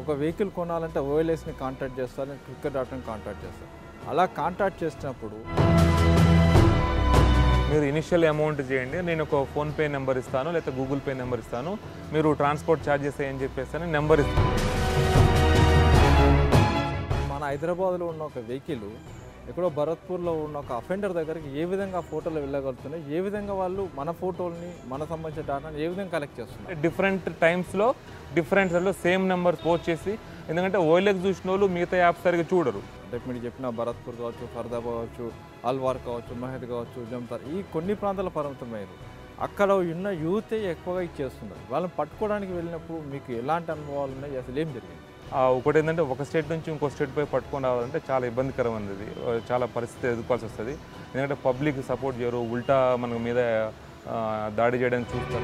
ఒక వెహికల్ కొనాలంటే ఓఎల్ఎస్ని కాంటాక్ట్ చేస్తారు క్విక్కర్ డాట్ కాంటాక్ట్ చేస్తారు అలా కాంటాక్ట్ చేసినప్పుడు మీరు ఇనిషియల్ అమౌంట్ చేయండి నేను ఒక ఫోన్పే నెంబర్ ఇస్తాను లేకపోతే గూగుల్ పే నెంబర్ ఇస్తాను మీరు ట్రాన్స్పోర్ట్ ఛార్జెస్ ఏం చెప్పేసి నెంబర్ ఇస్తాను మన హైదరాబాద్లో ఉన్న ఒక వెహికల్ ఎక్కడో భరత్పూర్లో ఉన్న ఒక అఫెండర్ దగ్గరికి ఏ విధంగా ఫోటోలు వెళ్ళగలుగుతున్నాయి ఏ విధంగా వాళ్ళు మన ఫోటోల్ని మన సంబంధించిన డాటాని ఏ విధంగా కలెక్ట్ చేస్తున్నారు డిఫరెంట్ టైమ్స్లో డిఫరెంట్ లో సేమ్ నెంబర్ పోస్ట్ చేసి ఎందుకంటే ఓఎల్ఎక్స్ చూసిన వాళ్ళు మిగతా యాప్స్ సరిగ్గా చూడరు అంటే మీరు చెప్పిన భరత్పూర్ కావచ్చు ఫర్దాబాద్ కావచ్చు అల్వార్ కావచ్చు మహద్ కావచ్చు జంతార్ ఈ కొన్ని ప్రాంతాల పరిమితమయ్యారు అక్కడ ఉన్న యూతే ఎక్కువగా ఇచ్చేస్తున్నారు వాళ్ళని పట్టుకోవడానికి వెళ్ళినప్పుడు మీకు ఎలాంటి అనుభవాలు ఉన్నాయి అసలు ఏం జరిగింది ఆ, ఒకటి ఏంటంటే ఒక స్టేట్ నుంచి ఇంకో స్టేట్ పోయి పట్టుకొని రావాలంటే చాలా ఇబ్బందికరమైనది ఆ, చాలా పరిస్థితి ఎదుర్కోవాల్సి వస్తుంది ఎందుకంటే పబ్లిక్ సపోర్ట్ చేయరు ఉల్టా మన మీద ఆ, దాడి చేయడానికి చూస్తారు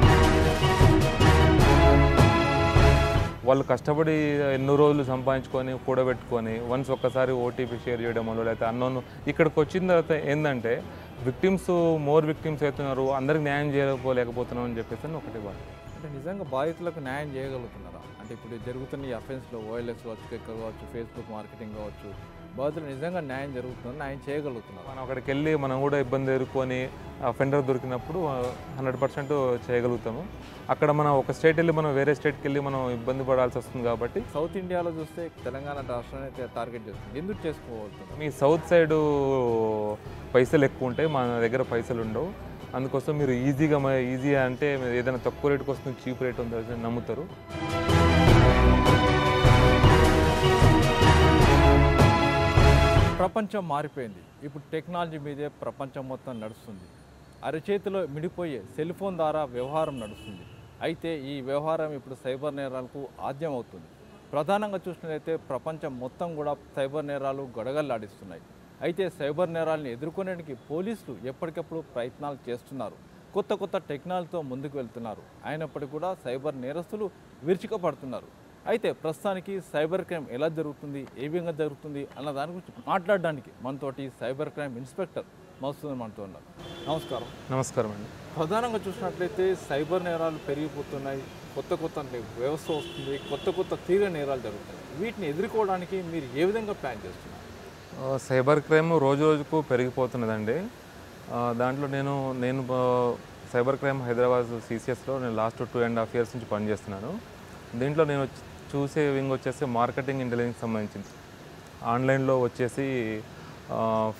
వాళ్ళు కష్టపడి ఎన్నో రోజులు సంపాదించుకొని కూడబెట్టుకొని వన్స్ ఒక్కసారి ఓటీపీ షేర్ చేయడం వల్ల లేకపోతే అన్నోన్ ఇక్కడికి వచ్చిన తర్వాత ఏంటంటే విక్టిమ్స్ మోర్ విక్టిమ్స్ అవుతున్నారు అందరికి న్యాయం చేయలేకపోతున్నాం అని చెప్పేసి అని ఒకటి బాధ అంటే నిజంగా బాధితులకు న్యాయం చేయగలుగుతున్నారా అంటే ఇప్పుడు జరుగుతున్న ఈ అఫెన్స్లో ఓఎల్ఎస్ కావచ్చు కిక్కర్ కావచ్చు ఫేస్బుక్ మార్కెటింగ్ కావచ్చు బాధితులు నిజంగా న్యాయం జరుగుతుందా న్యాయం చేయగలుగుతున్నారు మనం అక్కడికి వెళ్ళి మనం కూడా ఇబ్బంది ఎదుర్కొని ఫెండర్ దొరికినప్పుడు హండ్రెడ్ పర్సెంట్ చేయగలుగుతాము అక్కడ మనం ఒక స్టేట్ వెళ్ళి మనం వేరే స్టేట్కి వెళ్ళి మనం ఇబ్బంది పడాల్సి వస్తుంది కాబట్టి సౌత్ ఇండియాలో చూస్తే తెలంగాణ రాష్ట్రాన్ని అయితే టార్గెట్ చేస్తుంది ఎందుకు చేసుకోగలుగుతున్నారు మీ సౌత్ సైడ్ పైసలు ఎక్కువ ఉంటాయి మన దగ్గర పైసలు ఉండవు అందుకోసం మీరు ఈజీగా ఈజీ అంటే మీరు ఏదైనా తక్కువ రేటుకి వస్తుంది చీప్ రేట్ ఉందని నమ్ముతారు ప్రపంచం మారిపోయింది ఇప్పుడు టెక్నాలజీ మీదే ప్రపంచం మొత్తం నడుస్తుంది అరచేతిలో మిడిపోయే సెల్ ఫోన్ ద్వారా వ్యవహారం నడుస్తుంది అయితే ఈ వ్యవహారం ఇప్పుడు సైబర్ నేరాలకు ఆద్యం అవుతుంది ప్రధానంగా చూసినట్లయితే ప్రపంచం మొత్తం కూడా సైబర్ నేరాలు గడగల్లాడిస్తున్నాయి అయితే సైబర్ నేరాలను ఎదుర్కొనేందుకు పోలీసులు ఎప్పటికప్పుడు ప్రయత్నాలు చేస్తున్నారు కొత్త కొత్త టెక్నాలజీతో ముందుకు వెళ్తున్నారు అయినప్పటికీ కూడా సైబర్ నేరస్తులు విరుచుకపడుతున్నారు అయితే ప్రస్తుతానికి సైబర్ క్రైమ్ ఎలా జరుగుతుంది ఏ విధంగా జరుగుతుంది అన్న దాని గురించి మాట్లాడడానికి మనతోటి సైబర్ క్రైమ్ ఇన్స్పెక్టర్ మధుసూదన్ మనతో ఉన్నారు నమస్కారం నమస్కారం అండి ప్రధానంగా చూసినట్లయితే సైబర్ నేరాలు పెరిగిపోతున్నాయి కొత్త కొత్త వ్యవస్థ వస్తుంది కొత్త కొత్త తీవ్ర నేరాలు జరుగుతున్నాయి వీటిని ఎదుర్కోవడానికి మీరు ఏ విధంగా ప్లాన్ చేస్తున్నారు ఆ, సైబర్ క్రైమ్ రోజు రోజుకు పెరిగిపోతున్నదండి ఆ, దాంట్లో నేను నేను ఆ, సైబర్ క్రైమ్ హైదరాబాద్ సిసిఎస్లో నేను last two and half years నుంచి పనిచేస్తున్నాను దీంట్లో నేను వచ్చి- చూసే వింగ్ వచ్చేసి మార్కెటింగ్ ఇంటెలిజెన్స్ సంబంధించింది ఆన్లైన్లో వచ్చేసి ఆ,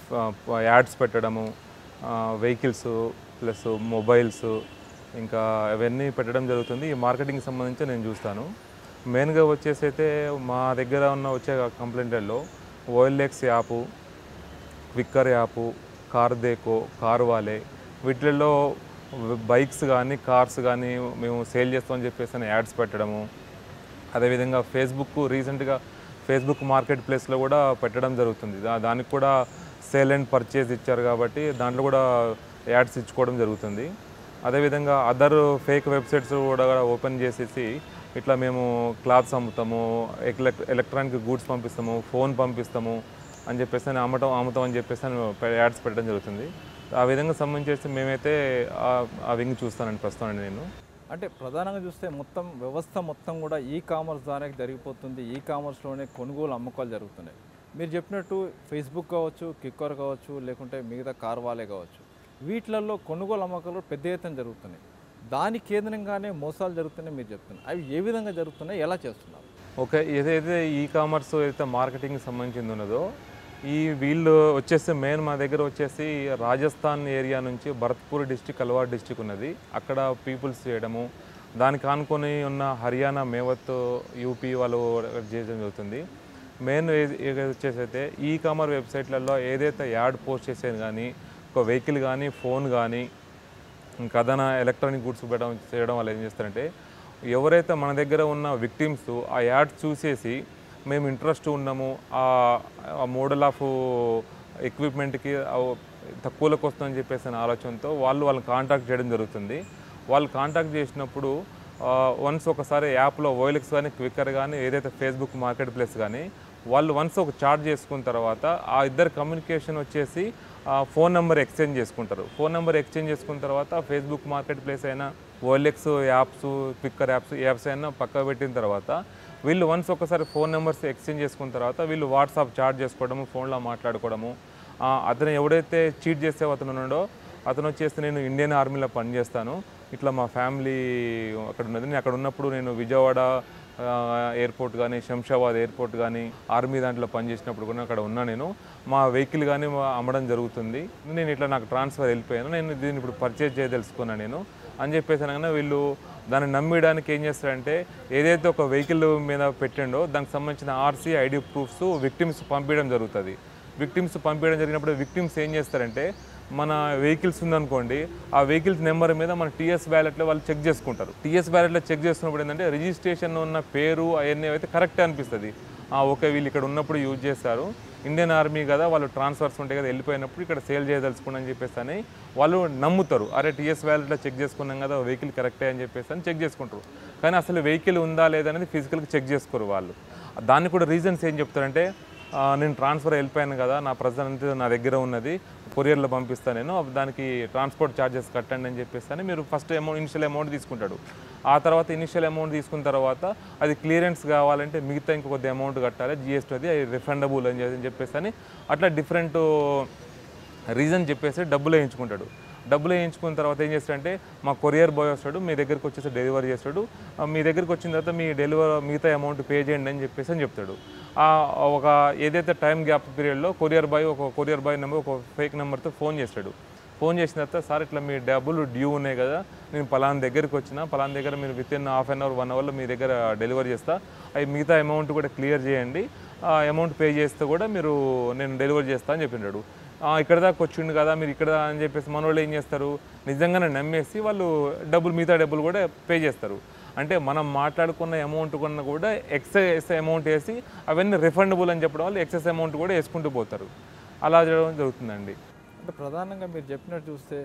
ఫ- యాడ్స్ పెట్టడము వెహికల్స్ ప్లస్ మొబైల్స్ ఇంకా అవన్నీ పెట్టడం జరుగుతుంది ఈ మార్కెటింగ్ సంబంధించి నేను చూస్తాను మెయిన్గా వచ్చేసి అయితే మా దగ్గర ఉన్న వచ్చే కంప్లైంట్లలో OLX app Quikr app CarDekho CarWale వీటిల్లో బైక్స్ కానీ కార్స్ కానీ మేము సేల్ చేస్తామని చెప్పేసి అని యాడ్స్ పెట్టడము అదేవిధంగా ఫేస్బుక్ రీసెంట్గా ఫేస్బుక్ మార్కెట్ ప్లేస్లో కూడా పెట్టడం జరుగుతుంది దా- దానికి కూడా సేల్ అండ్ పర్చేజ్ ఇచ్చారు కాబట్టి దాంట్లో కూడా యాడ్స్ ఇచ్చుకోవడం జరుగుతుంది అదేవిధంగా అదర్ ఫేక్ వెబ్సైట్స్ కూడా ఓపెన్ చేసేసి ఇట్లా మేము క్లాత్స్ అమ్ముతాము ఎలక్ ఎలక్ట్రానిక్ గూడ్స్ పంపిస్తాము ఫోన్ పంపిస్తాము అని చెప్పేసి అని అమ్మటం అమ్ముతాం అని చెప్పేసి అని పె- యాడ్స్ పెట్టడం జరుగుతుంది ఆ విధంగా సంబంధించేసి మేమైతే ఆ- ఆ వింగ్ చూస్తానండి ప్రస్తుతం నేను అంటే ప్రధానంగా చూస్తే మొత్తం వ్యవస్థ మొత్తం కూడా ఈ కామర్స్ ద్వారా జరిగిపోతుంది ఈ కామర్స్లోనే కొనుగోలు అమ్మకాలు జరుగుతున్నాయి మీరు చెప్పినట్టు ఫేస్బుక్ కావచ్చు కిక్కర్ కావచ్చు లేకుంటే మిగతా కార్వాలే కావచ్చు వీటిలలో కొనుగోలు అమ్మకాలు పెద్ద ఎత్తున జరుగుతున్నాయి దాని కేంద్రంగానే మోసాలు జరుగుతున్నాయి మీరు చెప్తున్నారు అవి ఏ విధంగా జరుగుతున్నాయి ఎలా చేస్తున్నారు ఓకే ఏదైతే ఈ కామర్స్ ఏదైతే మార్కెటింగ్ సంబంధించింది ఉన్నదో ఈ వీళ్ళు వచ్చేసి మెయిన్ మా దగ్గర వచ్చేసి రాజస్థాన్ ఏరియా నుంచి భరత్పూర్ డిస్టిక్ అల్వార్ డిస్టిక్ ఉన్నది అక్కడ పీపుల్స్ చేయడము దానికి ఆనుకొని ఉన్న హర్యానా మేవత్ యూపీ వాళ్ళు చేయడం జరుగుతుంది మెయిన్ వచ్చేసి అయితే ఈ కామర్ వెబ్సైట్లలో ఏదైతే యాడ్ పోస్ట్ చేసేది కానీ ఒక వెహికల్ కానీ ఫోన్ కానీ ఇంకా అదన ఎలక్ట్రానిక్ గుడ్స్ పెట్టడం చేయడం వల్ల ఏం చేస్తారంటే ఎవరైతే మన దగ్గర ఉన్న విక్టిమ్స్ ఆ యాడ్ చూసేసి మేము ఇంట్రెస్ట్ ఉన్నాము ఆ మోడల్ ఆఫ్ ఎక్విప్మెంట్కి తక్కువలోకి వస్తుందని చెప్పేసి అనే ఆలోచనతో వాళ్ళు వాళ్ళని కాంటాక్ట్ చేయడం జరుగుతుంది వాళ్ళు కాంటాక్ట్ చేసినప్పుడు వన్స్ ఒకసారి యాప్లో ఓయిల్క్స్ కానీ క్విక్కర్ కానీ ఏదైతే ఫేస్బుక్ మార్కెట్ ప్లేస్ కానీ వాళ్ళు వన్స్ ఒక చార్జ్ చేసుకున్న తర్వాత ఆ ఇద్దరు కమ్యూనికేషన్ వచ్చేసి ఫోన్ నెంబర్ ఎక్స్చేంజ్ చేసుకుంటారు ఫోన్ నెంబర్ ఎక్స్చేంజ్ చేసుకున్న తర్వాత ఫేస్బుక్ మార్కెట్ ప్లేస్ అయినా OLX apps Quikr apps apps అయినా పక్క పెట్టిన తర్వాత వీళ్ళు వన్స్ ఒకసారి ఫోన్ నెంబర్స్ ఎక్స్చేంజ్ చేసుకున్న తర్వాత వీళ్ళు వాట్సాప్ చాట్ చేసుకోవడము ఫోన్లో మాట్లాడుకోవడము ఆ, అతను ఎవడైతే చీట్ చేసే అతను ఉన్నాడో అతను వచ్చేసి నేను ఇండియన్ ఆర్మీలో పనిచేస్తాను ఇట్లా మా ఫ్యామిలీ అక్కడ ఉన్నది నేను అక్కడ ఉన్నప్పుడు నేను విజయవాడ ఆ, ఎయిర్పోర్ట్ కానీ శంషాబాద్ ఎయిర్పోర్ట్ కానీ ఆర్మీ దాంట్లో పనిచేసినప్పుడు కూడా అక్కడ ఉన్నా నేను మా వెహికల్ కానీ అమ్మడం జరుగుతుంది నేను ఇట్లా నాకు ట్రాన్స్ఫర్ వెళ్ళిపోయాను నేను దీన్ని ఇప్పుడు పర్చేజ్ చేయదలుచుకున్నాను నేను అని చెప్పేసి అనగానే వీళ్ళు దాన్ని నమ్మడానికి ఏం చేస్తారంటే ఏదైతే ఒక వెహికల్ మీద పెట్టిండో దానికి సంబంధించిన ఆర్సీ ఐడి ప్రూఫ్స్ విక్టిమ్స్ పంపించడం జరుగుతుంది విక్టిమ్స్ పంపించడం జరిగినప్పుడు విక్టిమ్స్ ఏం చేస్తారంటే మన వెహికల్స్ ఉందనుకోండి ఆ వెహికల్స్ నెంబర్ మీద మన టీఎస్ బ్యాలెట్లో వాళ్ళు చెక్ చేసుకుంటారు టీఎస్ బ్యాలెట్లో చెక్ చేసుకున్నప్పుడు ఏంటంటే రిజిస్ట్రేషన్ ఉన్న పేరు అవన్నీ అయితే కరెక్ట్ అనిపిస్తుంది ఆ, ఓకే వీళ్ళు ఇక్కడ ఉన్నప్పుడు యూజ్ చేస్తారు ఇండియన్ ఆర్మీ కదా వాళ్ళు ట్రాన్స్ఫర్స్ ఉంటాయి కదా వెళ్ళిపోయినప్పుడు ఇక్కడ సేల్ చేయదలుచుకుని అని చెప్పేసి అని వాళ్ళు నమ్ముతారు అరే టీఎస్ వ్యాలెట్లో చెక్ చేసుకున్నాం కదా వెహికల్ కరెక్టే అని చెప్పేసి అని చెక్ చేసుకుంటారు కానీ అసలు వెహికల్ ఉందా లేదా అనేది ఫిజికల్గా చెక్ చేసుకోరు వాళ్ళు దానికి కూడా రీజన్స్ ఏం చెప్తారంటే ఆ, నేను ట్రాన్స్ఫర్ వెళ్ళిపోయాను కదా నా ప్రజెంట్ నా దగ్గర ఉన్నది కొరియర్లో పంపిస్తాను నేను దానికి ట్రాన్స్పోర్ట్ ఛార్జెస్ కట్టండి అని చెప్పేసి అని మీరు ఫస్ట్ అమౌంట్ ఇనిషియల్ అమౌంట్ తీసుకుంటాడు ఆ తర్వాత ఇనిషియల్ అమౌంట్ తీసుకున్న తర్వాత అది క్లియరెన్స్ కావాలంటే మిగతా ఇంకొద్ది అమౌంట్ కట్టాలి జిఎస్టీ అది రిఫండబుల్ అని చెప్పి- అని చెప్పేసి అని అట్లా డిఫరెంట్ రీజన్ చెప్పేసి డబ్బులు వేయించుకుంటాడు డబ్బులు వేయించుకున్న తర్వాత ఏం చేస్తాడంటే మా కొరియర్ బాయ్ వస్తాడు మీ దగ్గరికి వచ్చేసి డెలివరీ చేస్తాడు ఆ, మీ దగ్గరికి వచ్చిన తర్వాత మీ డెలివరీ మిగతా అమౌంట్ పే చేయండి అని చెప్పేసి అని చెప్తాడు ఆ, ఒక ఏదైతే టైం గ్యాప్ పీరియడ్లో కొరియర్ బాయ్ ఒక కొరియర్ బాయ్ నెంబర్ ఒక ఫేక్ నెంబర్తో ఫోన్ చేస్తాడు ఫోన్ చేసిన తర్వాత సార్ ఇట్లా మీ డబ్బులు డ్యూ ఉన్నాయి కదా నేను పలానా దగ్గరికి వచ్చిన పలానా దగ్గర మీరు within half an hour one అవర్లో మీ దగ్గర డెలివరీ చేస్తా అవి మిగతా అమౌంట్ కూడా క్లియర్ చేయండి ఆ అమౌంట్ పే చేస్తే కూడా మీరు నేను డెలివరీ చేస్తా అని చెప్పినాడు "ఆ, ఇక్కడ దాకా వచ్చిండు కదా మీరు ఇక్కడ అని చెప్పేసి మన వాళ్ళు ఏం చేస్తారు నిజంగానే నమ్మేసి వాళ్ళు డబ్బులు మిగతా డబ్బులు కూడా పే చేస్తారు అంటే మనం మాట్లాడుకున్న అమౌంట్ కన్నా కూడా ఎక్సెస్ అమౌంట్ వేసి అవన్నీ రిఫండబుల్ అని చెప్పడం వల్ల ఎక్సెస్ అమౌంట్ కూడా వేసుకుంటూ పోతారు అలా జరగడం జరుగుతుందండి అంటే ప్రధానంగా మీరు చెప్పినట్టు చూస్తే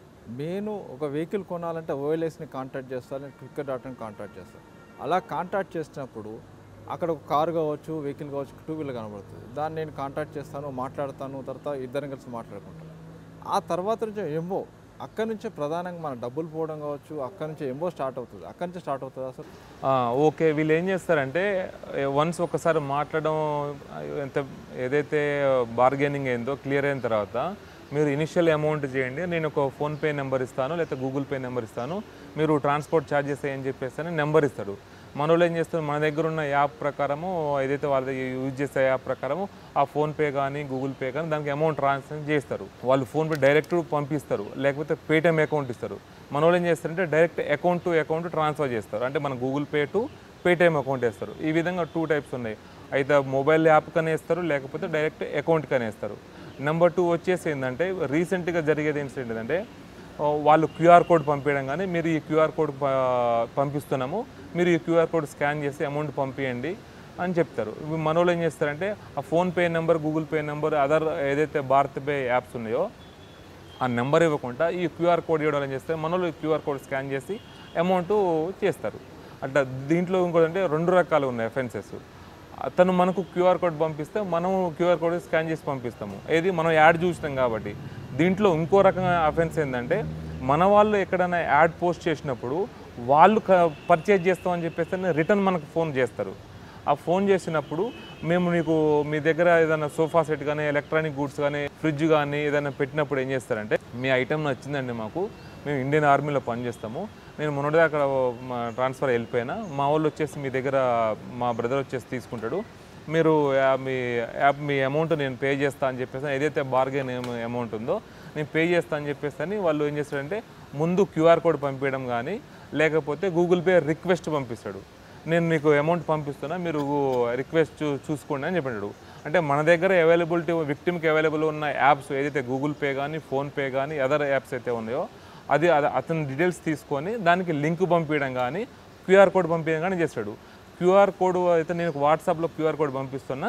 నేను ఒక వెహికల్ కొనాలంటే ఓఎల్ఎస్ని కాంటాక్ట్ చేస్తాను క్విక్కర్ డాట్ ఇన్ కాంటాక్ట్ చేస్తాను అలా కాంటాక్ట్ చేసినప్పుడు అక్కడ ఒక కారు కావచ్చు వెహికల్ కావచ్చు టూ వీలర్ కనబడుతుంది దాన్ని నేను కాంటాక్ట్ చేస్తాను మాట్లాడతాను తర్వాత ఇద్దరం కలిసి మాట్లాడుకుంటాను ఆ తర్వాత నుంచి ఎంబో అక్కడి నుంచే ప్రధానంగా మన డబ్బులు పోవడం కావచ్చు అక్కడి నుంచే ఎంబో స్టార్ట్ అవుతుంది అక్కడి నుంచే స్టార్ట్ అవుతుంది అసలు ఆ, ఓకే వీళ్ళు ఏం చేస్తారంటే వన్స్ ఒకసారి మాట్లాడడం ఎంత ఏదైతే బార్గెనింగ్ అయిందో క్లియర్ అయిన తర్వాత మీరు ఇనిషియల్ అమౌంట్ చేయండి నేను ఒక ఫోన్పే నెంబర్ ఇస్తాను లేకపోతే గూగుల్ పే నెంబర్ ఇస్తాను మీరు ట్రాన్స్పోర్ట్ ఛార్జెస్ ఏం చెప్పేసి అని నెంబర్ ఇస్తాడు మన వాళ్ళు ఏం చేస్తారు మన దగ్గర ఉన్న యాప్ ప్రకారము ఏదైతే వాళ్ళ దగ్గర యూజ్ చేసే యాప్ ప్రకారము ఆ ఫోన్పే కానీ గూగుల్ పే కానీ దానికి అమౌంట్ ట్రాన్స్ఫర్ చేస్తారు వాళ్ళు ఫోన్పే డైరెక్ట్ పంపిస్తారు లేకపోతే పేటిఎం అకౌంట్ ఇస్తారు మన వాళ్ళు ఏం చేస్తారంటే direct account to account transfer చేస్తారు అంటే మన Google Pay to Paytm account వేస్తారు ఈ విధంగా టూ టైప్స్ ఉన్నాయి అయితే మొబైల్ యాప్ కనే ఇస్తారు లేకపోతే డైరెక్ట్ అకౌంట్ కనే ఇస్తారు నెంబర్ టూ వచ్చేసి ఏంటంటే రీసెంట్గా జరిగేది ఇన్సిడెంట్ ఏంటంటే ఆ, వాళ్ళు క్యూఆర్ కోడ్ పంపించడం కానీ మీరు ఈ క్యూఆర్ కోడ్ ప- పంపిస్తున్నాము మీరు ఈ క్యూఆర్ కోడ్ స్కాన్ చేసి అమౌంట్ పంపించండి అని చెప్తారు ఇవి మన వాళ్ళు ఏం చేస్తారంటే ఆ PhonePe number Google Pay number other ఏదైతే భారత్ పే యాప్స్ ఉన్నాయో ఆ నెంబర్ ఇవ్వకుండా ఈ క్యూఆర్ కోడ్ ఇవ్వడం ఏం చేస్తే మనలో క్యూఆర్ కోడ్ స్కాన్ చేసి అమౌంట్ చేస్తారు అంటే దీంట్లో ఇంకోటి అంటే రెండు రకాలు ఉన్నాయి ఎఫెన్సెస్ అతను మనకు క్యూఆర్ కోడ్ పంపిస్తే మనం క్యూఆర్ కోడ్ స్కాన్ చేసి పంపిస్తాము ఏది మనం యాడ్ చూసినాం కాబట్టి దీంట్లో ఇంకో రకమైన అఫెన్స్ ఏంటంటే మన వాళ్ళు ఎక్కడైనా యాడ్ పోస్ట్ చేసినప్పుడు వాళ్ళు పర్చేజ్ చేస్తామని చెప్పేసి రిటర్న్ మనకు ఫోన్ చేస్తారు ఆ ఫోన్ చేసినప్పుడు మేము నీకు మీ దగ్గర ఏదైనా సోఫా సెట్ కానీ ఎలక్ట్రానిక్ గూడ్స్ కానీ ఫ్రిడ్జ్ కానీ ఏదైనా పెట్టినప్పుడు ఏం చేస్తారంటే మీ ఐటెం నచ్చిందండి మాకు మేము ఇండియన్ ఆర్మీలో పనిచేస్తాము నేను మొన్నటిదా అక్కడ మా ట్రాన్స్ఫర్ వెళ్ళిపోయినా మా వాళ్ళు వచ్చేసి మీ దగ్గర మా బ్రదర్ వచ్చేసి తీసుకుంటాడు మీరు యా- మీ యాప్ మీ అమౌంట్ నేను పే చేస్తా అని చెప్పేసి ఏదైతే బార్గెన్ అమౌంట్ ఉందో నేను పే చేస్తా అని చెప్పేసి అని వాళ్ళు ఏం చేస్తారంటే ముందు క్యూఆర్ కోడ్ పంపించడం కానీ లేకపోతే గూగుల్ పే రిక్వెస్ట్ పంపిస్తాడు నేను మీకు అమౌంట్ పంపిస్తున్నా మీరు రిక్వెస్ట్ చూ చూసుకోండి అని చెప్పాడు అంటే మన దగ్గర అవైలబిలిటీ విక్టిమ్కి అవైలబుల్ ఉన్న యాప్స్ ఏదైతే గూగుల్ పే కానీ ఫోన్పే కానీ అదర్ యాప్స్ అయితే ఉన్నాయో అది అది అతని డీటెయిల్స్ తీసుకొని దానికి లింక్ పంపించడం కానీ క్యూఆర్ కోడ్ పంపించడం కానీ చేస్తాడు క్యూఆర్ కోడ్ అయితే నేను వాట్సాప్లో క్యూఆర్ కోడ్ పంపిస్తున్నా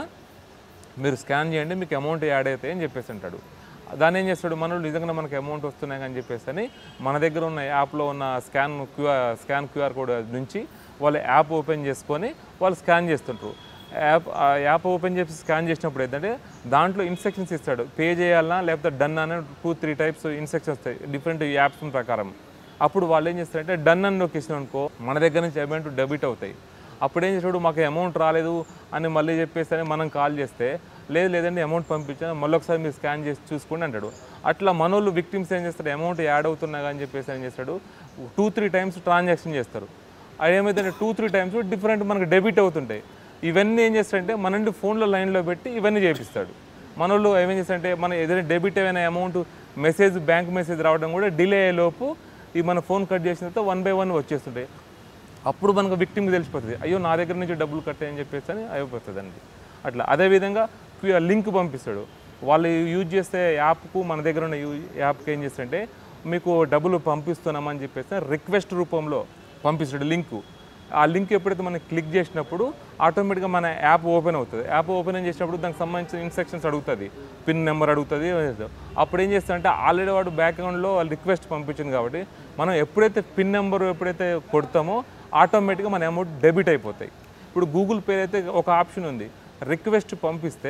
మీరు స్కాన్ చేయండి మీకు అమౌంట్ యాడ్ అవుతాయి అని చెప్పేసి అంటాడు దాన్ని ఏం చేస్తాడు మనోడు నిజంగా మనకు అమౌంట్ వస్తున్నాయి అని చెప్పేసి అని మన దగ్గర ఉన్న యాప్లో ఉన్న scan QR scan QR code నుంచి వాళ్ళు యాప్ ఓపెన్ చేసుకొని వాళ్ళు స్కాన్ చేస్తుంటారు యాప్ ఆ యాప్ ఓపెన్ చేసి స్కాన్ చేసినప్పుడు ఏంటంటే దాంట్లో ఇన్స్ట్రక్షన్స్ ఇస్తాడు పే చేయాలన్నా లేకపోతే డన్ అనే టూ త్రీ టైప్స్ ఇన్స్ట్రక్షన్స్ వస్తాయి డిఫరెంట్ యాప్స్ ప్రకారం అప్పుడు వాళ్ళు ఏం చేస్తారంటే డన్ అని నొక్కేసిన అనుకో మన దగ్గర నుంచి అమౌంట్ డెబిట్ అవుతాయి అప్పుడు ఏం చేసాడు మాకు అమౌంట్ రాలేదు అని మళ్ళీ చెప్పేసి అని మనం కాల్ చేస్తే లేదు లేదండి అమౌంట్ పంపించాను మళ్ళీ ఒకసారి మీరు స్కాన్ చేసి చూసుకోండి అంటాడు అట్లా మనోళ్ళు విక్టిమ్స్ ఏం చేస్తారు అమౌంట్ యాడ్ అవుతున్నా అని చెప్పేసి ఏం చేస్తాడు టూ త్రీ టైమ్స్ ట్రాన్సాక్షన్ చేస్తారు అది ఏమైతే టూ త్రీ టైమ్స్ డిఫరెంట్ మనకు డెబిట్ అవుతుంటాయి ఇవన్నీ ఏం చేస్తారంటే మన నుండి ఫోన్లో లైన్లో పెట్టి ఇవన్నీ చేపిస్తాడు మనోళ్ళు ఏమేం చేస్తారంటే మన ఏదైనా డెబిట్ అయిన అమౌంట్ మెసేజ్ బ్యాంక్ మెసేజ్ రావడం కూడా డిలే అయ్యేలోపు ఈ మన ఫోన్ కట్ చేసిన తర్వాత వన్ బై వన్ వచ్చేస్తుంటాయి అప్పుడు మనకు విక్టిమ్కి తెలిసిపోతుంది అయ్యో నా దగ్గర నుంచి డబ్బులు కట్టాయని చెప్పేసి అని అయిపోతుంది అండి అట్లా అదేవిధంగా లింక్ పంపిస్తాడు వాళ్ళు యూజ్ చేసే యాప్కు మన దగ్గర ఉన్న యూ- యాప్కి ఏం చేస్తారంటే మీకు డబ్బులు పంపిస్తున్నామని చెప్పేసి రిక్వెస్ట్ రూపంలో పంపిస్తాడు లింకు ఆ లింక్ ఎప్పుడైతే మనం క్లిక్ చేసినప్పుడు ఆటోమేటిక్గా మన యాప్ ఓపెన్ అవుతుంది యాప్ ఓపెన్ చేసినప్పుడు దానికి సంబంధించిన ఇన్స్ట్రక్షన్స్ అడుగుతుంది పిన్ నెంబర్ అడుగుతుంది అప్పుడు ఏం చేస్తాడంటే ఆల్రెడీ వాడు బ్యాక్గ్రౌండ్లో రిక్వెస్ట్ పంపించింది కాబట్టి మనం ఎప్పుడైతే పిన్ నెంబర్ ఎప్పుడైతే కొడతామో ఆటోమేటిక్గా మన అమౌంట్ డెబిట్ అయిపోతాయి ఇప్పుడు గూగుల్ పే అయితే ఒక ఆప్షన్ ఉంది రిక్వెస్ట్ పంపిస్తే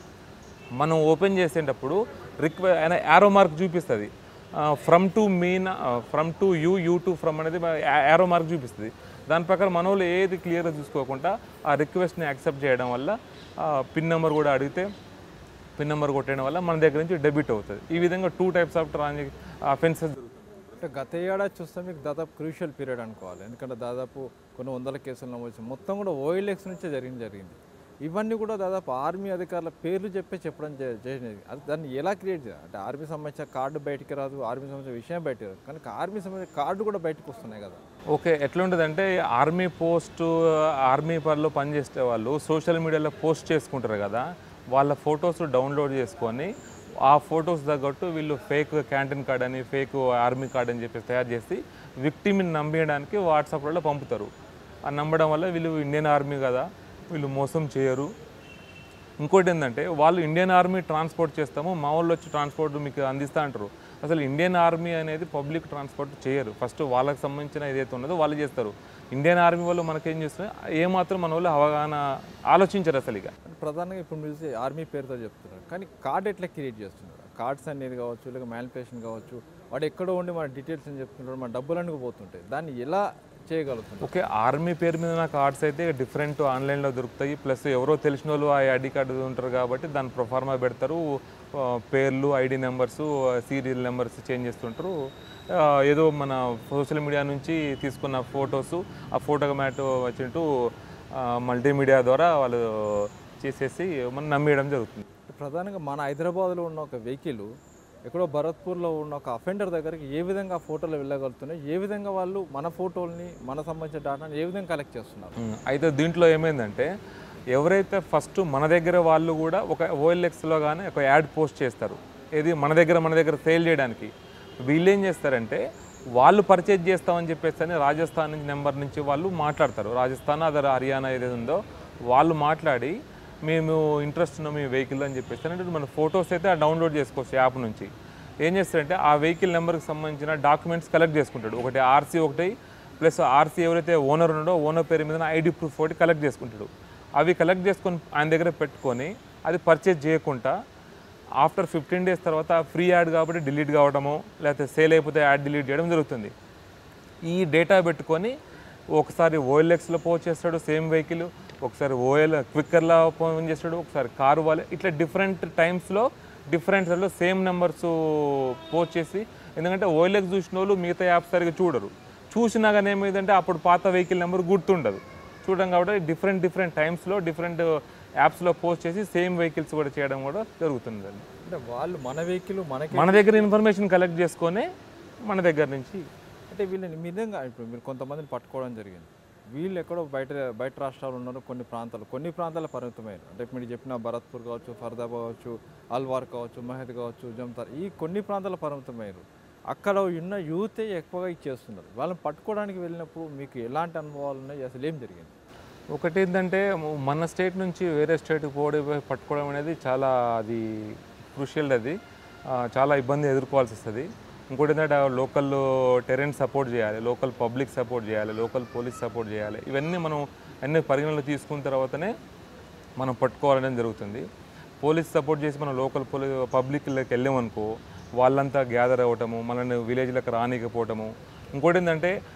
మనం ఓపెన్ చేసేటప్పుడు రిక్వె యారో మార్క్ చూపిస్తుంది from to mean from to you you to from అనేది యారో మార్క్ చూపిస్తుంది దాని ప్రకారం మన వాళ్ళు ఏది క్లియర్గా చూసుకోకుండా ఆ రిక్వెస్ట్ని యాక్సెప్ట్ చేయడం వల్ల పిన్ నెంబర్ కూడా అడిగితే పిన్ నెంబర్ కొట్టడం వల్ల మన దగ్గర నుంచి డెబిట్ అవుతుంది ఈ విధంగా టూ టైప్స్ ఆఫ్ ట్రాన్సాక్ అఫెన్సెస్ అంటే గత ఏడాది చూస్తే మీకు దాదాపు క్రూషియల్ పీరియడ్ అనుకోవాలి ఎందుకంటే దాదాపు కొన్ని వందల కేసులు నమోదు మొత్తం కూడా ఓఎల్ఎక్స్ నుంచే జరిగింది జరిగింది ఇవన్నీ కూడా దాదాపు ఆర్మీ అధికారుల పేర్లు చెప్పి చెప్పడం చే- చేసినది అది దాన్ని ఎలా క్రియేట్ చేయాలి అంటే ఆర్మీ సంబంధించిన కార్డు బయటికి రాదు ఆర్మీ సంబంధించిన విషయం బయటికి రాదు కానీ ఆర్మీ సంబంధించిన కార్డు కూడా బయటకు వస్తున్నాయి కదా ఓకే ఎట్లుంటుందంటే ఆర్మీ పోస్ట్ ఆర్మీ పనిలో పనిచేసే వాళ్ళు సోషల్ మీడియాలో పోస్ట్ చేసుకుంటారు కదా వాళ్ళ ఫొటోస్ డౌన్లోడ్ చేసుకొని ఆ ఫొటోస్ తగ్గట్టు వీళ్ళు ఫేక్ క్యాంటీన్ కార్డ్ అని ఫేక్ ఆర్మీ కార్డ్ అని చెప్పేసి తయారు చేసి విక్టిమ్ని నమ్మేయడానికి వాట్సాప్లలో పంపుతారు ఆ నమ్మడం వల్ల వీళ్ళు ఇండియన్ ఆర్మీ కదా వీళ్ళు మోసం చేయరు ఇంకోటి ఏంటంటే వాళ్ళు ఇండియన్ ఆర్మీ ట్రాన్స్పోర్ట్ చేస్తాము మా వాళ్ళు వచ్చి ట్రాన్స్పోర్ట్ మీకు అందిస్తా అంటారు అసలు ఇండియన్ ఆర్మీ అనేది పబ్లిక్ ట్రాన్స్పోర్ట్ చేయరు ఫస్ట్ వాళ్ళకి సంబంధించిన ఏదైతే ఉన్నదో వాళ్ళు చేస్తారు ఇండియన్ ఆర్మీ వాళ్ళు మనకేం చేస్తున్నారు ఏమాత్రం మన వాళ్ళు అవగాహన ఆలోచించరు అసలు ఇక అంటే ప్రధానంగా ఇప్పుడు మీరు చూస్తే ఆర్మీ పేరుతో చెప్తున్నారు కానీ కార్డ్ ఎట్లా క్రియేట్ చేస్తున్నారు కార్డ్స్ అనేది కావచ్చు లేక మ్యానిపులేషన్ కావచ్చు వాడు ఎక్కడో ఉండి మన డీటెయిల్స్ అని చెప్తుంటాడు మన డబ్బులన్నీ పోతుంటాయి దాన్ని ఎలా చేయగలుగుతున్నారు ఓకే ఆర్మీ పేరు మీద నా కార్డ్స్ అయితే డిఫరెంట్ ఆన్లైన్లో దొరుకుతాయి ప్లస్ ఎవరో తెలిసిన వాళ్ళు ఆ ఐడి కార్డు ఉంటారు కాబట్టి దాని ప్రొఫార్మా పెడతారు ఆ, పేర్లు ID numbers serial numbers change చేస్తుంటారు ఆ, ఏదో మన సోషల్ మీడియా నుంచి తీసుకున్న ఫొటోస్ ఆ ఫోటో మ్యాట్ వచ్చినట్టు మల్టీమీడియా ద్వారా వాళ్ళు చేసేసి మనం నమ్మేయడం జరుగుతుంది ప్రధానంగా మన హైదరాబాద్లో ఉన్న ఒక వెహికల్ ఎక్కడో భరత్పూర్లో ఉన్న ఒక అఫెండర్ దగ్గరికి ఏ విధంగా ఫోటోలు వెళ్ళగలుగుతున్నాయి ఏ విధంగా వాళ్ళు మన ఫోటోల్ని మన సంబంధించిన డేటాని ఏ విధంగా కలెక్ట్ చేస్తున్నారు ఉమ్, అయితే దీంట్లో ఏమైందంటే ఎవరైతే ఫస్ట్ మన దగ్గర వాళ్ళు కూడా ఒక ఓఎల్ఎక్స్లో కానీ ఒక యాడ్ పోస్ట్ చేస్తారు ఇది మన దగ్గర మన దగ్గర సేల్ చేయడానికి వీళ్ళు ఏం చేస్తారంటే వాళ్ళు పర్చేజ్ చేస్తామని చెప్పేసి అని రాజస్థాన్ నుంచి నెంబర్ నుంచి వాళ్ళు మాట్లాడతారు రాజస్థాన్ అదర్ హర్యానా ఏదైతే ఉందో వాళ్ళు మాట్లాడి మేము ఇంట్రెస్ట్ ఉన్నాం మీ వెహికల్ అని చెప్పేసి అంటే మన ఫొటోస్ అయితే డౌన్లోడ్ చేసుకోవచ్చు యాప్ నుంచి ఏం చేస్తారంటే ఆ వెహికల్ నెంబర్కి సంబంధించిన డాక్యుమెంట్స్ కలెక్ట్ చేసుకుంటాడు ఒకటి ఆర్సీ ఒకటి ప్లస్ ఆర్సీ ఎవరైతే ఓనర్ ఉన్నాడో ఓనర్ పేరు మీద ఐడి ప్రూఫ్ ఒకటి కలెక్ట్ చేసుకుంటాడు అవి కలెక్ట్ చేసుకొని ఆయన దగ్గర పెట్టుకొని అది పర్చేజ్ చేయకుండా ఆఫ్టర్ ఫిఫ్టీన్ డేస్ తర్వాత ఫ్రీ యాడ్ కాబట్టి డిలీట్ కావడము లేకపోతే సేల్ అయిపోతే యాడ్ డిలీట్ చేయడం జరుగుతుంది ఈ డేటా పెట్టుకొని ఒకసారి ఓఎల్ఎక్స్లో పోస్ట్ చేస్తాడు సేమ్ వెహికల్ ఒకసారి ఓఎల్ క్విక్కర్లో ఫోన్ చేస్తాడు ఒకసారి కారు వాళ్ళ ఇట్లా డిఫరెంట్ టైమ్స్లో డిఫరెంట్ లో సేమ్ నెంబర్స్ పోస్ట్ చేసి ఎందుకంటే ఓఎల్ఎక్స్ చూసిన వాళ్ళు మిగతా యాప్స్ సరిగా చూడరు చూసినా కానీ ఏమైందంటే అప్పుడు పాత వెహికల్ నెంబర్ గుర్తుండదు చూడడం కాబట్టి డిఫరెంట్ డిఫరెంట్ టైమ్స్లో డిఫరెంట్ యాప్స్లో పోస్ట్ చేసి సేమ్ వెహికల్స్ కూడా చేయడం కూడా జరుగుతుందండి అంటే వాళ్ళు మన వెహికల్ మనకి మన దగ్గర ఇన్ఫర్మేషన్ కలెక్ట్ చేసుకొని మన దగ్గర నుంచి అంటే వీళ్ళని నిజంగా ఇప్పుడు మీరు కొంతమందిని పట్టుకోవడం జరిగింది వీళ్ళు ఎక్కడో బయట బయట రాష్ట్రాలు ఉన్నారు కొన్ని ప్రాంతాలు కొన్ని ప్రాంతాల పరిమితమయ్యారు అంటే ఇప్పుడు మీరు చెప్పిన భరత్పూర్ కావచ్చు ఫర్దాబాద్ కావచ్చు అల్వార్ కావచ్చు మహద్ కావచ్చు జమ్తార్ ఈ కొన్ని ప్రాంతాల పరిమితమయ్యారు అక్కడ ఉన్న యూతే ఎక్కువగా ఇచ్చేస్తున్నారు వాళ్ళని పట్టుకోవడానికి వెళ్ళినప్పుడు మీకు ఎలాంటి అనుభవాలు ఉన్నాయి అసలు ఏం జరిగింది ఒకటి ఏంటంటే మ- మన స్టేట్ నుంచి వేరే స్టేట్కి పోవడం పట్టుకోవడం అనేది చాలా అది క్రూషియల్ అది ఆ, చాలా ఇబ్బంది ఎదుర్కోవాల్సి వస్తుంది ఇంకోటి ఏంటంటే లోకల్ టెరెంట్ సపోర్ట్ చేయాలి లోకల్ పబ్లిక్ సపోర్ట్ చేయాలి లోకల్ పోలీస్ సపోర్ట్ చేయాలి ఇవన్నీ మనం అన్ని పరిగణలో తీసుకున్న తర్వాతనే మనం పట్టుకోవాలనేది జరుగుతుంది పోలీస్ సపోర్ట్ చేసి మనం లోకల్ పోలీ పబ్లిక్లోకి వెళ్ళామనుకో వాళ్ళంతా గ్యాదర్ అవ్వటము మనల్ని విలేజ్లకు రానికపోవటము ఇంకోటి ఏంటంటే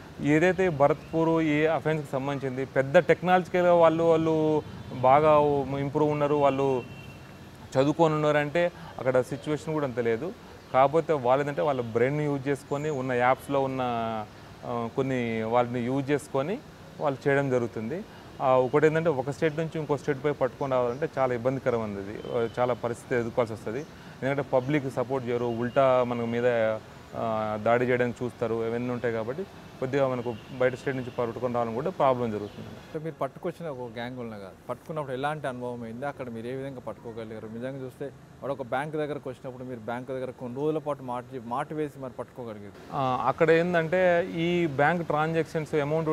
ఏదైతే భరత్పూర్ ఈ అఫెన్స్కి సంబంధించింది పెద్ద టెక్నాలజికల్గా వాళ్ళు వాళ్ళు బాగా ఇంప్రూవ్ ఉన్నారు వాళ్ళు చదువుకొని ఉన్నారంటే అక్కడ సిచ్యువేషన్ కూడా అంత లేదు కాకపోతే వాళ్ళు ఏంటంటే వాళ్ళ బ్రెయిన్ యూజ్ చేసుకొని ఉన్న యాప్స్లో ఉన్న ఆ, కొన్ని వాళ్ళని యూజ్ చేసుకొని వాళ్ళు చేయడం జరుగుతుంది ఆ, ఒకటి ఏంటంటే ఒక స్టేట్ నుంచి ఇంకో స్టేట్ పోయి పట్టుకొని రావాలంటే చాలా ఇబ్బందికరమైనది ఇది. ఆ, చాలా పరిస్థితి ఎదుర్కోవాల్సి వస్తుంది ఎందుకంటే పబ్లిక్ సపోర్ట్ చేయరు ఉల్టా మన మీద ఆ, దాడి చేయడానికి చూస్తారు ఇవన్నీ ఉంటాయి కాబట్టి కొద్దిగా మనకు బయట స్టేట్ నుంచి పట్టుకొని రావడం కూడా ప్రాబ్లం జరుగుతుంది అంటే మీరు పట్టుకొచ్చిన ఒక గ్యాంగ్ ఉన్న కాదు పట్టుకున్నప్పుడు ఎలాంటి అనుభవం అయింది అక్కడ మీరు ఏ విధంగా పట్టుకోగలిగారు నిజంగా చూస్తే వాడు ఒక బ్యాంక్ దగ్గరకు వచ్చినప్పుడు మీరు బ్యాంక్ దగ్గర కొన్ని రోజుల పాటు మాట చెప్పి- మాట వేసి మరి పట్టుకోగలిగారు ఆ, అక్కడ ఏంటంటే ఈ బ్యాంక్ ట్రాన్సాక్షన్స్ అమౌంట్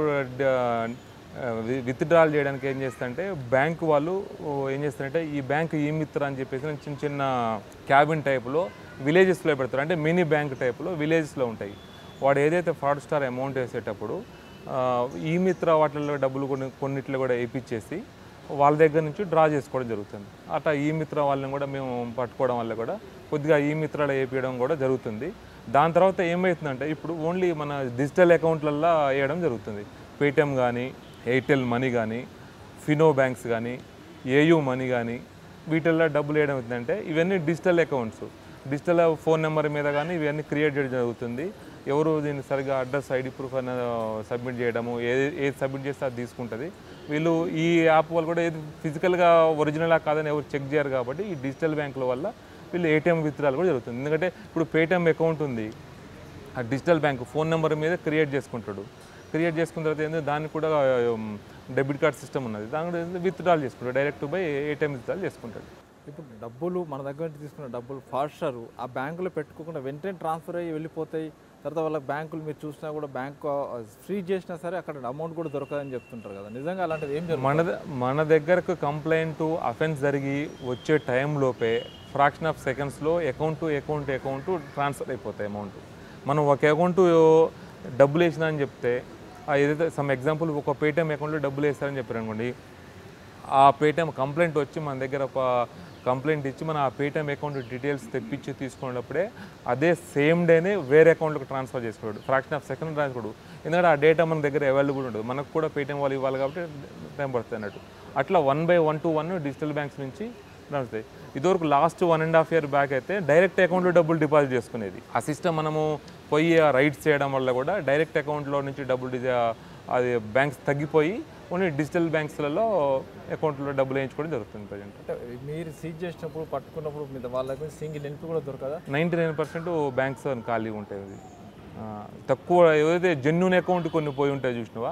విత్డ్రాల్ చేయడానికి ఏం చేస్తారంటే బ్యాంక్ వాళ్ళు ఓ, ఏం చేస్తారంటే ఈ బ్యాంక్ ఈ మిత్ర అని చెప్పేసి చిన్న చిన్న క్యాబిన్ టైప్లో విలేజెస్లో పెడతారు అంటే మినీ బ్యాంక్ టైప్లో విలేజెస్లో ఉంటాయి వాడు ఏదైతే ఫ్రాడ్ స్టార్ అమౌంట్ వేసేటప్పుడు ఆ, ఈ మిత్ర వాటిల్లో డబ్బులు కొన్ని కొన్నిట్లో కూడా వేయించేసి వాళ్ళ దగ్గర నుంచి డ్రా చేసుకోవడం జరుగుతుంది అట్లా ఈ మిత్ర వాళ్ళని కూడా మేము పట్టుకోవడం వల్ల కూడా కొద్దిగా ఈ మిత్రాలు వేపించడం కూడా జరుగుతుంది దాని తర్వాత ఏమవుతుందంటే ఇప్పుడు ఓన్లీ మన డిజిటల్ అకౌంట్లల్లో వేయడం జరుగుతుంది పేటిఎం కానీ ఎయిర్టెల్ మనీ కానీ ఫినో బ్యాంక్స్ కానీ ఏయూ మనీ కానీ వీటిల్లో డబ్బులు వేయడం అవుతుందంటే ఇవన్నీ digital accounts digital phone number మీద కానీ ఇవన్నీ క్రియేట్ చేయడం జరుగుతుంది ఎవరు దీన్ని సరిగా అడ్రస్ ఐడి ప్రూఫ్ అన్న సబ్మిట్ చేయడము ఏది ఏది సబ్మిట్ చేస్తే అది తీసుకుంటుంది వీళ్ళు ఈ యాప్ వాళ్ళు కూడా ఏది ఫిజికల్గా ఒరిజినలా కాదని ఎవరు చెక్ చేయరు కాబట్టి ఈ డిజిటల్ బ్యాంకుల వల్ల వీళ్ళు ఏటీఎం విత్డ్రాలు కూడా జరుగుతుంది ఎందుకంటే ఇప్పుడు పేటిఎం అకౌంట్ ఉంది ఆ డిజిటల్ బ్యాంక్ ఫోన్ నెంబర్ మీద క్రియేట్ చేసుకుంటాడు క్రియేట్ చేసుకున్న తర్వాత ఏంటంటే దానికి కూడా డెబిట్ కార్డ్ సిస్టమ్ ఉన్నది దాని కూడా విత్డ్రాల్ చేసుకుంటాడు డైరెక్ట్ బై ఏటీఎం విత్డ్రాల్ చేసుకుంటాడు ఇప్పుడు డబ్బులు మన దగ్గర నుంచి తీసుకున్న డబ్బులు ఫాస్టర్ ఆ బ్యాంకులో పెట్టుకోకుండా వెంటనే ట్రాన్స్ఫర్ అయ్యి వెళ్ళిపోతాయి తర్వాత వాళ్ళ బ్యాంకులు మీరు చూసినా కూడా బ్యాంక్ ఫ్రీ చేసినా సరే అక్కడ అమౌంట్ కూడా దొరకదని చెప్తుంటారు కదా నిజంగా అలాంటిది ఏం జరుగుతుంది మన ద- మన దగ్గరకు కంప్లైంట్ అఫెన్స్ జరిగి వచ్చే టైంలోపే ఫ్రాక్షన్ ఆఫ్ సెకండ్స్లో account to account account transfer అయిపోతాయి అమౌంట్ మనం ఒక అకౌంట్ డబ్బులు వేసినా అని చెప్తే ఆ ఏదైతే సమ్ ఎగ్జాంపుల్ ఒక పేటిఎం అకౌంట్లో డబ్బులు వేస్తారని చెప్పారు అనుకోండి ఆ పేటిఎం కంప్లైంట్ వచ్చి మన దగ్గర ఒక కంప్లైంట్ ఇచ్చి మన ఆ పేటిఎం అకౌంట్ డీటెయిల్స్ తెప్పించి తీసుకున్నప్పుడే అదే సేమ్ డేనే వేరే అకౌంట్కి ట్రాన్స్ఫర్ చేసుకోడు ఫ్రాక్షన్ ఆఫ్ సెకండ్ ట్రాన్స్ఫర్ ఎందుకంటే ఆ డేటా మన దగ్గర అవైలబుల్ ఉండదు మనకు కూడా పేటిఎం వాళ్ళు ఇవ్వాలి కాబట్టి టైం పడుతుంది అన్నట్టు అట్లా one by one to one digital banks నుంచి నడుస్తాయి ఇదివరకు last one and half year back అయితే డైరెక్ట్ అకౌంట్లో డబ్బులు డిపాజిట్ చేసుకునేది ఆ సిస్టమ్ మనము పోయి రైట్స్ చేయడం వల్ల కూడా డైరెక్ట్ అకౌంట్లో నుంచి డబ్బులు డిజ- అది బ్యాంక్స్ తగ్గిపోయి ఓన్లీ డిజిటల్ బ్యాంక్స్లలో అకౌంట్లో డబ్బులు వేయించుకోవడం జరుగుతుంది ప్రజెంట్ అంటే మీరు సీజ్ చేసినప్పుడు పట్టుకున్నప్పుడు మీద వాళ్ళ దగ్గర సింగిల్ ఎన్పి కూడా దొరకదా నైంటీ నైన్ పర్సెంట్ బ్యాంక్స్ ఖాళీ ఉంటాయి అది ఆ, తక్కువ ఏదైతే జెన్యున్ అకౌంట్ కొన్ని పోయి ఉంటాయి చూసినావా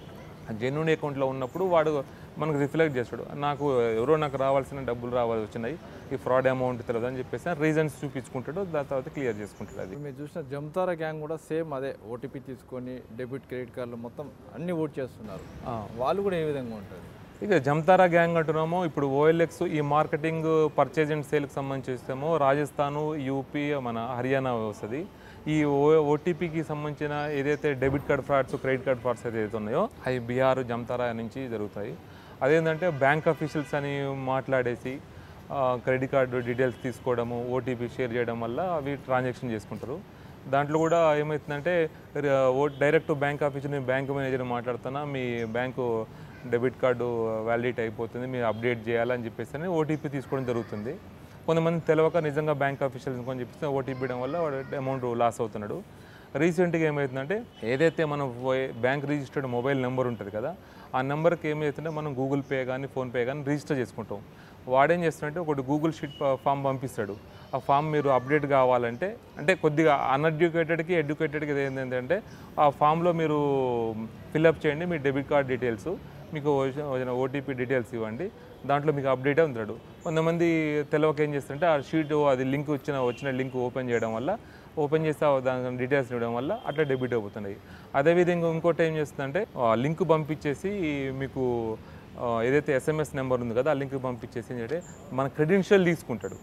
ఆ జెన్యున్ అకౌంట్లో ఉన్నప్పుడు వాడు మనకు రిఫ్లెక్ట్ చేస్తాడు నాకు ఎవరో నాకు రావాల్సిన డబ్బులు రావాల్సి వచ్చినాయి ఈ ఫ్రాడ్ అమౌంట్ తెలియదు అని చెప్పేసి రీజన్స్ చూపించుకుంటాడు దాని తర్వాత క్లియర్ చేసుకుంటాడు అది ఇప్పుడు మీరు చూసిన జమ్తారా గ్యాంగ్ కూడా సేమ్ అదే ఓటీపీ తీసుకొని డెబిట్ క్రెడిట్ కార్డులు మొత్తం అన్ని ఓట్ చేస్తున్నారు ఆ. వాళ్ళు కూడా ఏ విధంగా ఉంటుంది ఇక జమ్తారా గ్యాంగ్ అంటున్నాము ఇప్పుడు ఓఎల్ఎక్స్ ఈ మార్కెటింగ్ పర్చేజ్ అండ్ సేల్కి సంబంధించి చూస్తామో రాజస్థాను యూపీ మన హర్యానా వస్తుంది ఈ ఓ ఓటీపీకి సంబంధించిన ఏదైతే debit card frauds credit card frauds ఏదైతే ఉన్నాయో అవి బీహార్ జమ్తారా నుంచి జరుగుతాయి అదేంటంటే బ్యాంక్ అఫీషియల్స్ అని మాట్లాడేసి క్రెడిట్ కార్డు డీటెయిల్స్ తీసుకోవడము ఓటీపీ షేర్ చేయడం వల్ల అవి ట్రాన్సాక్షన్ చేసుకుంటారు దాంట్లో కూడా ఏమవుతుందంటే ర- ఓ డైరెక్ట్ బ్యాంక్ ఆఫీస్ నేను బ్యాంక్ మేనేజర్ మాట్లాడుతున్నా మీ బ్యాంకు డెబిట్ కార్డు వ్యాలిడేట్ అయిపోతుంది మీరు అప్డేట్ చేయాలని చెప్పేసి అని ఓటీపీ తీసుకోవడం జరుగుతుంది కొంతమంది తెలియక నిజంగా బ్యాంక్ ఆఫీషియల్స్ అని చెప్పేసి ఓటీపీ ఇవ్వడం వల్ల వాడు అమౌంట్ లాస్ అవుతున్నాడు రీసెంట్గా ఏమవుతుందంటే ఏదైతే మనం బ్యాంక్ రిజిస్టర్డ్ మొబైల్ నెంబర్ ఉంటుంది కదా ఆ నెంబర్కి ఏమవుతుందంటే మనం గూగుల్ పే కానీ ఫోన్పే కానీ రిజిస్టర్ చేసుకుంటాం వాడేం చేస్తాడంటే ఒకటి గూగుల్ షీట్ ఫామ్ పంపిస్తాడు ఆ ఫామ్ మీరు అప్డేట్ కావాలంటే అంటే కొద్దిగా అన్ఎడ్యుకేటెడ్కి ఎడ్యుకేటెడ్కి ఏంటంటే ఆ ఫామ్లో మీరు ఫిల్అప్ చేయండి మీ డెబిట్ కార్డ్ డీటెయిల్స్ మీకు వచ్చిన ఓటీపీ డీటెయిల్స్ ఇవ్వండి దాంట్లో మీకు అప్డేట్ ఉంటాడు కొంతమంది తెలవక ఏం చేస్తుంటే ఆ షీట్ అది లింక్ వచ్చిన వచ్చిన లింక్ ఓపెన్ చేయడం వల్ల ఓపెన్ చేస్తే ఆ దాని డీటెయిల్స్ ఇవ్వడం వల్ల అట్లా డెబిట్ అయిపోతున్నాయి అదేవిధంగా ఇంకోటి ఏం చేస్తుందంటే లింక్ పంపించేసి మీకు ఆ, ఏదైతే ఎస్ఎంఎస్ నెంబర్ ఉంది కదా ఆ లింక్ పంపించేసి ఏంటంటే మన క్రెడెన్షియల్ తీసుకుంటాడు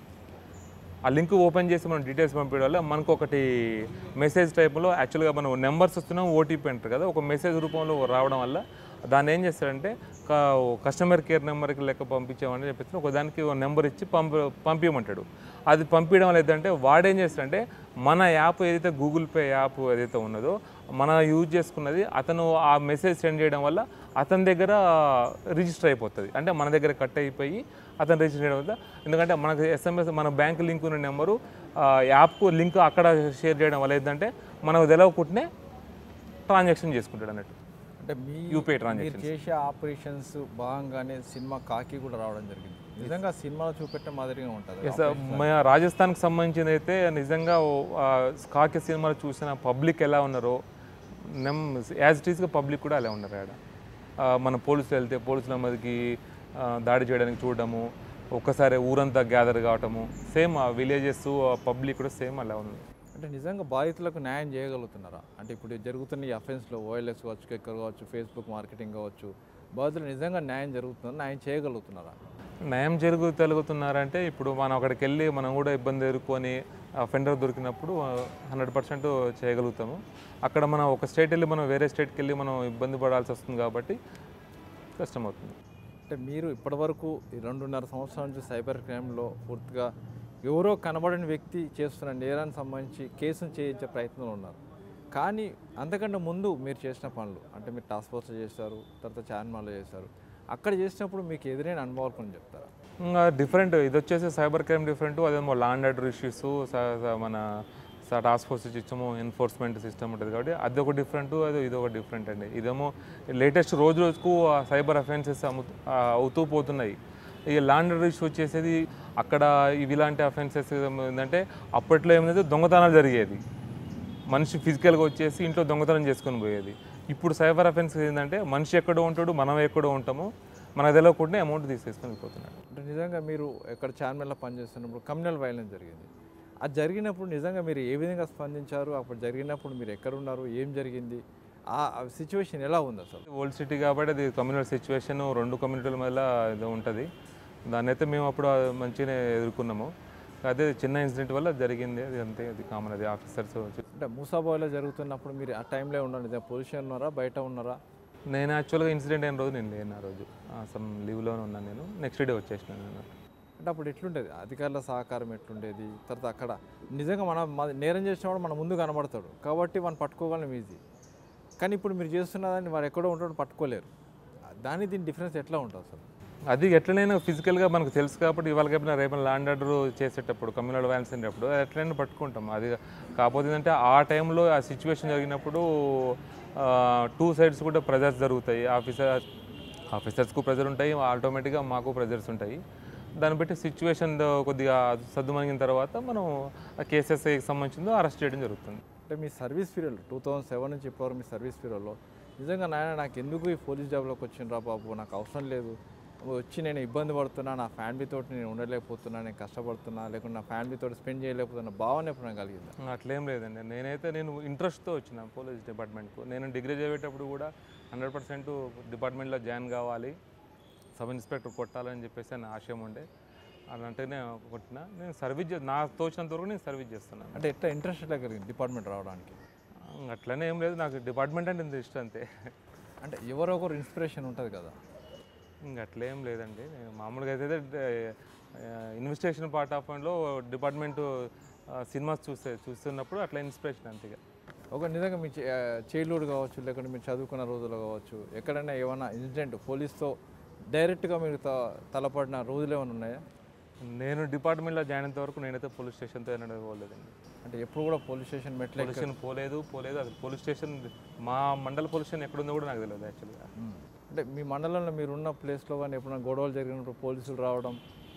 ఆ లింక్ ఓపెన్ చేసి మనం డీటెయిల్స్ పంపించడం వల్ల మనకు ఒకటి మెసేజ్ టైప్లో యాక్చువల్గా మనం నెంబర్స్ వస్తున్నాం ఓటీపీ అంటారు కదా ఒక మెసేజ్ రూపంలో రావడం వల్ల దాన్ని ఏం చేస్తారంటే కస్టమర్ కేర్ నెంబర్కి లెక్క పంపించామని చెప్పేసి ఒక దానికి ఒక నెంబర్ ఇచ్చి పంప పంపించమంటాడు అది పంపించడం వల్ల ఏంటంటే వాడేం చేస్తాడంటే మన యాప్ ఏదైతే గూగుల్ పే యాప్ ఏదైతే ఉన్నదో మన యూజ్ చేసుకున్నది అతను ఆ మెసేజ్ సెండ్ చేయడం వల్ల అతని దగ్గర రిజిస్టర్ అయిపోతుంది అంటే మన దగ్గర కట్ అయిపోయి అతను రిజిస్టర్ చేయడం వల్ల ఎందుకంటే మనకు ఎస్ఎంఎస్ మన బ్యాంక్ లింక్ ఉన్న నెంబరు యాప్కు లింక్ అక్కడ షేర్ చేయడం వల్ల ఏంటంటే మనకు తెలవకుండానే ట్రాన్సాక్షన్ చేసుకుంటాడు అన్నట్టు అంటే మీ యూపీఐ మీరు ట్రాన్సాక్షన్ చేసే ఆపరేషన్స్ భాగంగానే సినిమా కాకి కూడా రావడం జరిగింది నిజంగా సినిమాలో చూపెట్టే మాదిరిగా ఉంటుంది ఎస్ మన రాజస్థాన్కి సంబంధించింది అయితే నిజంగా కాకి సినిమాలు చూసిన పబ్లిక్ ఎలా ఉన్నారో నెమ్ యాజ్ ఇట్ ఈస్గా పబ్లిక్ కూడా అలా ఉన్నారు ఆడ ఆ, మన పోలీసులు వెళ్తే పోలీసుల మీదకి ఆ, దాడి చేయడానికి చూడడము ఒక్కసారి ఊరంతా గ్యాదర్ కావటము సేమ్ ఆ విలేజెస్ పబ్లిక్ కూడా సేమ్ అలా ఉంది అంటే నిజంగా బాధితులకు న్యాయం చేయగలుగుతున్నారా అంటే ఇప్పుడు జరుగుతున్న ఈ అఫెన్స్లో ఓఎల్ఎస్ కావచ్చు కెక్కర్ కావచ్చు ఫేస్బుక్ మార్కెటింగ్ కావచ్చు బాధితులు నిజంగా న్యాయం జరుగుతుందా న్యాయం చేయగలుగుతున్నారా న్యాయం జరుగు తెలుగుతున్నారంటే ఇప్పుడు మనం అక్కడికి వెళ్ళి మనం కూడా ఇబ్బంది ఎదుర్కొని ఫెండర్ దొరికినప్పుడు హండ్రెడ్ పర్సెంట్ చేయగలుగుతాము అక్కడ మనం ఒక స్టేట్ వెళ్ళి మనం వేరే స్టేట్కి వెళ్ళి మనం ఇబ్బంది పడాల్సి వస్తుంది కాబట్టి కష్టమవుతుంది అంటే మీరు ఇప్పటివరకు ఈ రెండున్నర సంవత్సరాల నుంచి సైబర్ క్రైమ్లో పూర్తిగా ఎవరో కనబడని వ్యక్తి చేస్తున్న నేరానికి సంబంధించి కేసును చేయించే ప్రయత్నంలో ఉన్నారు కానీ అంతకంటే ముందు మీరు చేసిన పనులు అంటే మీరు టాస్క్ ఫోర్స్ చేశారు తర్వాత చార్మాలో చేశారు అక్కడ చేసినప్పుడు మీకు ఎదురైన అనుభవాలు కొన్ని చెప్తారా ఇంకా డిఫరెంట్ ఇది వచ్చేసి సైబర్ క్రైమ్ డిఫరెంట్ అదేమో లాండ్ ఆర్డర్ ఇష్యూస్ మన task force system enforcement system ఉంటుంది కాబట్టి అది ఒక డిఫరెంట్ అది ఇది ఒక డిఫరెంట్ అండి ఇదేమో లేటెస్ట్ రోజు రోజుకు సైబర్ అఫెన్సెస్ అవుతూ పోతున్నాయి ఈ లాండ్ ఆర్డర్ ఇష్యూ వచ్చేసేది అక్కడ ఇవి ఇలాంటి అఫెన్సెస్ ఏంటంటే అప్పట్లో ఏమైందంటే దొంగతనాలు జరిగేది మనిషి ఫిజికల్గా వచ్చేసి ఇంట్లో దొంగతనం చేసుకొని పోయేది ఇప్పుడు సైబర్ అఫెన్స్ ఏంటంటే మనిషి ఎక్కడో ఉంటాడు మనం ఎక్కడో ఉంటాము మనకు తెలియకుండా అమౌంట్ తీసేసుకొని వెళ్ళిపోతున్నాడు అంటే నిజంగా మీరు ఎక్కడ చార్మల్లో పనిచేస్తున్నప్పుడు కమ్యూనల్ వైలెన్స్ జరిగింది అది జరిగినప్పుడు నిజంగా మీరు ఏ విధంగా స్పందించారు అప్పుడు జరిగినప్పుడు మీరు ఎక్కడ ఉన్నారు ఏం జరిగింది ఆ సిచ్యువేషన్ ఎలా ఉంది అసలు ఓల్డ్ సిటీ కాబట్టి అది కమ్యూనల్ సిచ్యువేషన్ రెండు కమ్యూనిటీల మధ్య ఇది ఉంటుంది దాన్ని అయితే మేము అప్పుడు మంచిగానే ఎదుర్కొన్నాము అదే చిన్న ఇన్సిడెంట్ వల్ల జరిగింది అది అంతే అది కామన్ అది ఆఫీసర్స్ అంటే మూసాబాయ్లో జరుగుతున్నప్పుడు మీరు ఆ టైంలో ఉండండి పొజిషన్ ఉన్నారా బయట ఉన్నారా నేను యాక్చువల్గా ఇన్సిడెంట్ అయిన రోజు నేను లేను ఆ రోజు సమ్ లీవ్లోనే ఉన్నాను నేను నెక్స్ట్ డే వచ్చేసినాను నేను అంటే అప్పుడు ఎట్లుండేది అధికారుల సహకారం ఎట్లుండేది తర్వాత అక్కడ నిజంగా మన మన- నేరం చేసినవాడు మన ముందు కనబడతాడు కాబట్టి మనం పట్టుకోగలం ఈజీ కానీ ఇప్పుడు మీరు చేస్తున్నదాన్ని వారు ఎక్కడో ఉంటాడు పట్టుకోలేరు దాని దీని డిఫరెన్స్ ఎట్లా ఉంటుంది అసలు అది ఎట్లనైనా ఫిజికల్గా మనకు తెలుసు కాబట్టి ఇవాళ రేపు రేపు ల్యాండ్ ఆర్డర్ చేసేటప్పుడు కమ్యూనల్ వ్యాన్స్ అనేటప్పుడు ఎట్లయినా పట్టుకుంటాం అది కాకపోతే ఏంటంటే ఆ టైంలో ఆ సిచ్యువేషన్ జరిగినప్పుడు టూ సైడ్స్ కూడా ప్రెజర్స్ జరుగుతాయి ఆఫీసర్ ఆఫీసర్స్కు ప్రెజర్ ఉంటాయి ఆటోమేటిక్గా మాకు ప్రెజర్స్ ఉంటాయి దాన్ని బట్టి సిచ్యువేషన్ కొద్దిగా సర్దుమణిగిన తర్వాత మనం ఆ కేసెస్కి సంబంధించిందో అరెస్ట్ చేయడం జరుగుతుంది అంటే మీ service period two thousand seven నుంచి ఇప్పటివరకు మీ సర్వీస్ పీరియడ్లో నిజంగా నాయన నాకు ఎందుకు ఈ పోలీస్ జాబ్లోకి వచ్చిండ్రా బాబు నాకు అవసరం లేదు వచ్చి నేను ఇబ్బంది పడుతున్నా నా ఫ్యామిలీతో నేను ఉండలేకపోతున్నా నేను కష్టపడుతున్నా లేకుంటే నా ఫ్యామిలీతో స్పెండ్ చేయలేకపోతున్నా భావన ఎప్పుడు నాకు కలిగిందా అట్లేం లేదండి నేనైతే నేను ఇంట్రెస్ట్తో వచ్చిన పోలీస్ డిపార్ట్మెంట్కు నేను డిగ్రీ చదివేటప్పుడు కూడా హండ్రెడ్ పర్సెంట్ డిపార్ట్మెంట్లో జాయిన్ కావాలి సబ్ ఇన్స్పెక్టర్ కొట్టాలని చెప్పేసి నా ఆశయం ఉండే అని అంటేనే కొట్టిన నేను సర్వీస్ చే- నా తోచినంత వరకు నేను సర్వీస్ చేస్తున్నాను అంటే ఎట్లా ఇంట్రెస్ట్ ఎట్లా కలిగింది డిపార్ట్మెంట్ రావడానికి అట్లనే ఏం లేదు నాకు డిపార్ట్మెంట్ అంటే ఇంత ఇష్టం అంతే అంటే ఎవరో ఒకరు ఇన్స్పిరేషన్ ఉంటుంది కదా ఇంక అట్లేం లేదండి నేను మామూలుగా అయితే ఇన్వెస్టిగేషన్ పార్ట్ ఆఫ్ లో డిపార్ట్మెంట్ సినిమాస్ చూస్తే చూస్తున్నప్పుడు అట్లా ఇన్స్పిరేషన్ అంతేగా ఒక నిజంగా మీ చైల్డ్హుడ్ కావచ్చు లేకుంటే మీరు చదువుకున్న రోజులు కావచ్చు ఎక్కడైనా ఏమైనా ఇన్సిడెంట్ పోలీస్తో డైరెక్ట్గా మీరు త- తలపడిన రోజులు ఏమైనా ఉన్నాయా నేను డిపార్ట్మెంట్లో జాయిన్ అయినంత వరకు నేనైతే పోలీస్ స్టేషన్తో ఏనాడు పోలేదండి అంటే ఎప్పుడు కూడా పోలీస్ స్టేషన్ మెట్ల పోలీస్ స్టేషన్ పోలేదు పోలేదు అసలు పోలీస్ స్టేషన్ మా మండల పోలీస్ స్టేషన్ ఎక్కడుందో కూడా నాకు తెలియదు యాక్చువల్గా మ్మ్. అంటే మీ మండలంలో మీరు ఉన్న ప్లేస్లో కానీ ఎప్పుడైనా గొడవలు జరిగినప్పుడు పోలీసులు రావడం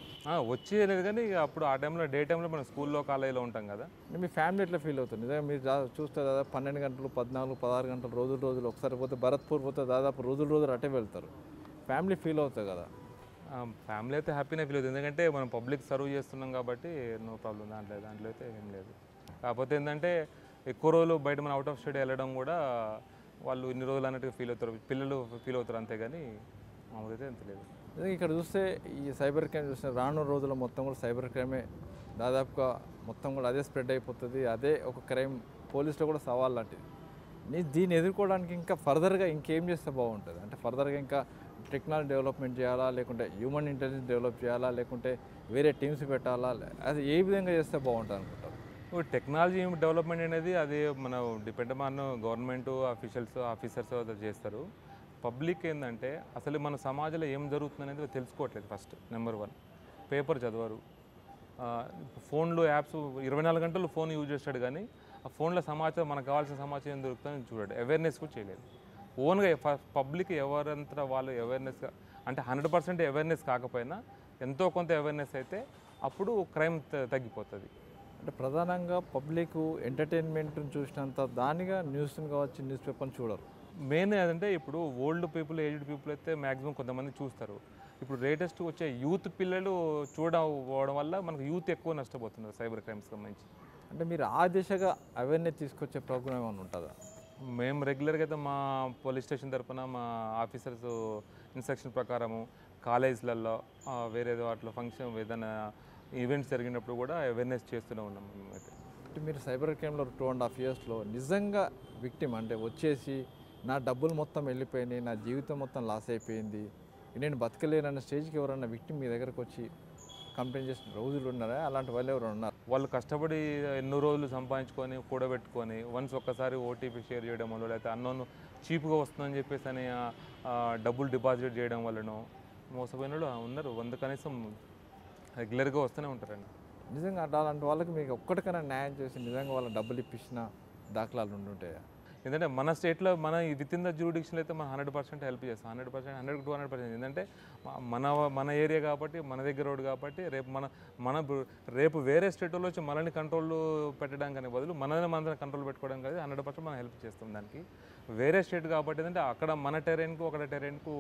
వచ్చి లేదు కానీ ఇక అప్పుడు ఆ టైంలో డే టైంలో మనం స్కూల్లో కాలేజీలో ఉంటాం కదా అంటే మీ ఫ్యామిలీ ఎట్లా ఫీల్ అవుతుంది నిజంగా మీరు దా- చూస్తే దాదాపు పన్నెండు గంటలు పద్నాలుగు పదహారు గంటలు రోజులు రోజులు ఒకసారి పోతే భరత్పూర్ పోతే దాదాపు రోజులు రోజులు అటే వెళ్తారు ఫ్యామిలీ ఫీల్ అవుతుంది కదా ఫ్యామిలీ అయితే హ్యాపీనే ఫీల్ అవుతుంది ఎందుకంటే మనం పబ్లిక్ సర్వ్ చేస్తున్నాం కాబట్టి నో ప్రాబ్లం దాంట్లో దాంట్లో అయితే ఏం లేదు కాకపోతే ఏంటంటే ఎక్కువ రోజులు బయట మన అవుట్ ఆఫ్ స్టేట్ వెళ్ళడం కూడా వాళ్ళు ఇన్ని రోజులు అన్నట్టుగా ఫీల్ అవుతారు పిల్లలు ఫీల్ అవుతారు అంతేగాని మామూలు అయితే ఎంత లేదు నిజంగా ఇక్కడ చూస్తే ఈ సైబర్ క్రైమ్ చూస్తే రానున్న రోజుల్లో మొత్తం కూడా సైబర్ క్రైమే దాదాపుగా మొత్తం కూడా అదే స్ప్రెడ్ అయిపోతుంది అదే ఒక క్రైమ్ పోలీసులో కూడా సవాల్ లాంటిది నీ దీన్ని ఎదుర్కోవడానికి ఇంకా ఫర్దర్గా ఇంకేం చేస్తే బాగుంటుంది అంటే ఫర్దర్గా ఇంకా టెక్నాలజీ డెవలప్మెంట్ చేయాలా లేకుంటే హ్యూమన్ ఇంటెలిజెన్స్ డెవలప్ చేయాలా లేకుంటే వేరే టీమ్స్ పెట్టాలా లే- అది ఏ విధంగా చేస్తే బాగుంటుంది అనుకుంటారు ఇప్పుడు టెక్నాలజీ డెవలప్మెంట్ అనేది అది మన depend on government officials officers చేస్తారు పబ్లిక్ ఏంటంటే అసలు మన సమాజంలో ఏం జరుగుతుంది అనేది తెలుసుకోవట్లేదు ఫస్ట్ నెంబర్ వన్ పేపర్ చదవరు ఆ, ఫోన్లో యాప్స్ ఇరవై నాలుగు గంటలు ఫోన్ యూజ్ చేస్తాడు కానీ ఆ ఫోన్లో సమాచారం మనకు కావాల్సిన సమాచారం ఏం దొరుకుతుందని చూడాడు అవేర్నెస్ కూడా చేయలేదు ఓన్గా పబ్లిక్ ఎవరంతా వాళ్ళు అవేర్నెస్ అంటే హండ్రెడ్ పర్సెంట్ అవేర్నెస్ కాకపోయినా ఎంతో కొంత అవేర్నెస్ అయితే అప్పుడు క్రైమ్ తగ్గిపోతుంది అంటే ప్రధానంగా పబ్లిక్ ఎంటర్టైన్మెంట్ చూసినంత దానిగా న్యూస్ని కావచ్చు న్యూస్ పేపర్ని చూడరు మెయిన్ ఏంటంటే ఇప్పుడు ఓల్డ్ పీపుల్ ఏజ్డ్ పీపుల్ అయితే మ్యాక్సిమం కొంతమంది చూస్తారు ఇప్పుడు లేటెస్ట్ వచ్చే యూత్ పిల్లలు చూడకపోవడం వల్ల మనకు యూత్ ఎక్కువ నష్టపోతున్నారు సైబర్ క్రైమ్స్ సంబంధించి అంటే మీరు ఆ దిశగా అవేర్నెస్ తీసుకొచ్చే ప్రోగ్రామ్ ఏమైనా ఉంటుందా మేము రెగ్యులర్గా అయితే మా పోలీస్ స్టేషన్ తరపున మా ఆఫీసర్స్ ఇన్స్ట్రక్షన్ ప్రకారము కాలేజ్లలో ఆ, వేరే వాటిలో ఫంక్షన్ ఏదైనా ఈవెంట్స్ జరిగినప్పుడు కూడా అవేర్నెస్ చేస్తూనే ఉన్నాం మేమైతే అంటే మీరు సైబర్ క్రైమ్లో టూ అండ్ హాఫ్ ఇయర్స్లో నిజంగా విక్టిమ్ అంటే వచ్చేసి నా డబ్బులు మొత్తం వెళ్ళిపోయినాయి నా జీవితం మొత్తం లాస్ అయిపోయింది నేను బతకలేనన్న స్టేజ్కి ఎవరన్నా విక్టిమ్ మీ దగ్గరకు వచ్చి కంప్లైంట్ చేసిన రోజులు ఉన్నారా అలాంటి వాళ్ళు ఎవరు ఉన్నారు వాళ్ళు కష్టపడి ఎన్నో రోజులు సంపాదించుకొని కూడబెట్టుకొని వన్స్ ఒక్కసారి ఓటీపీ షేర్ చేయడం వల్ల లేకపోతే అన్నోన్ చీప్గా వస్తుందని చెప్పేసి అని ఆ, ఆ, డబ్బులు డిపాజిట్ చేయడం వల్లనో మోసపోయిన వాళ్ళు ఉన్నారు వంద కనీసం రెగ్యులర్గా వస్తూనే ఉంటారండి నిజంగా అట్లా అలాంటి వాళ్ళకి మీకు ఒక్కటికైనా న్యాయం చేసి నిజంగా వాళ్ళ డబ్బులు ఇప్పించిన దాఖలాలు ఉండుంటాయా ఎందుకంటే మన స్టేట్లో మన విత్ ఇన్ ద జ్యూడిక్షన్ అయితే మనం హండ్రెడ్ పర్సెంట్ హెల్ప్ చేస్తాం hundred percent hundred two hundred percent ఎందుకంటే మ- మన మన ఏరియా కాబట్టి మన దగ్గర రోడ్ కాబట్టి రేపు మన మన బు- రేపు వేరే స్టేట్లో వచ్చి మనల్ని కంట్రోల్ పెట్టడానికి బదులు మనల్ని మన కంట్రోల్ పెట్టుకోవడం కాదు హండ్రెడ్ పర్సెంట్ మనం హెల్ప్ చేస్తాం దానికి వేరే స్టేట్ కాబట్టి ఏంటంటే అక్కడ మన టెరైన్కు ఒక టెరైన్కు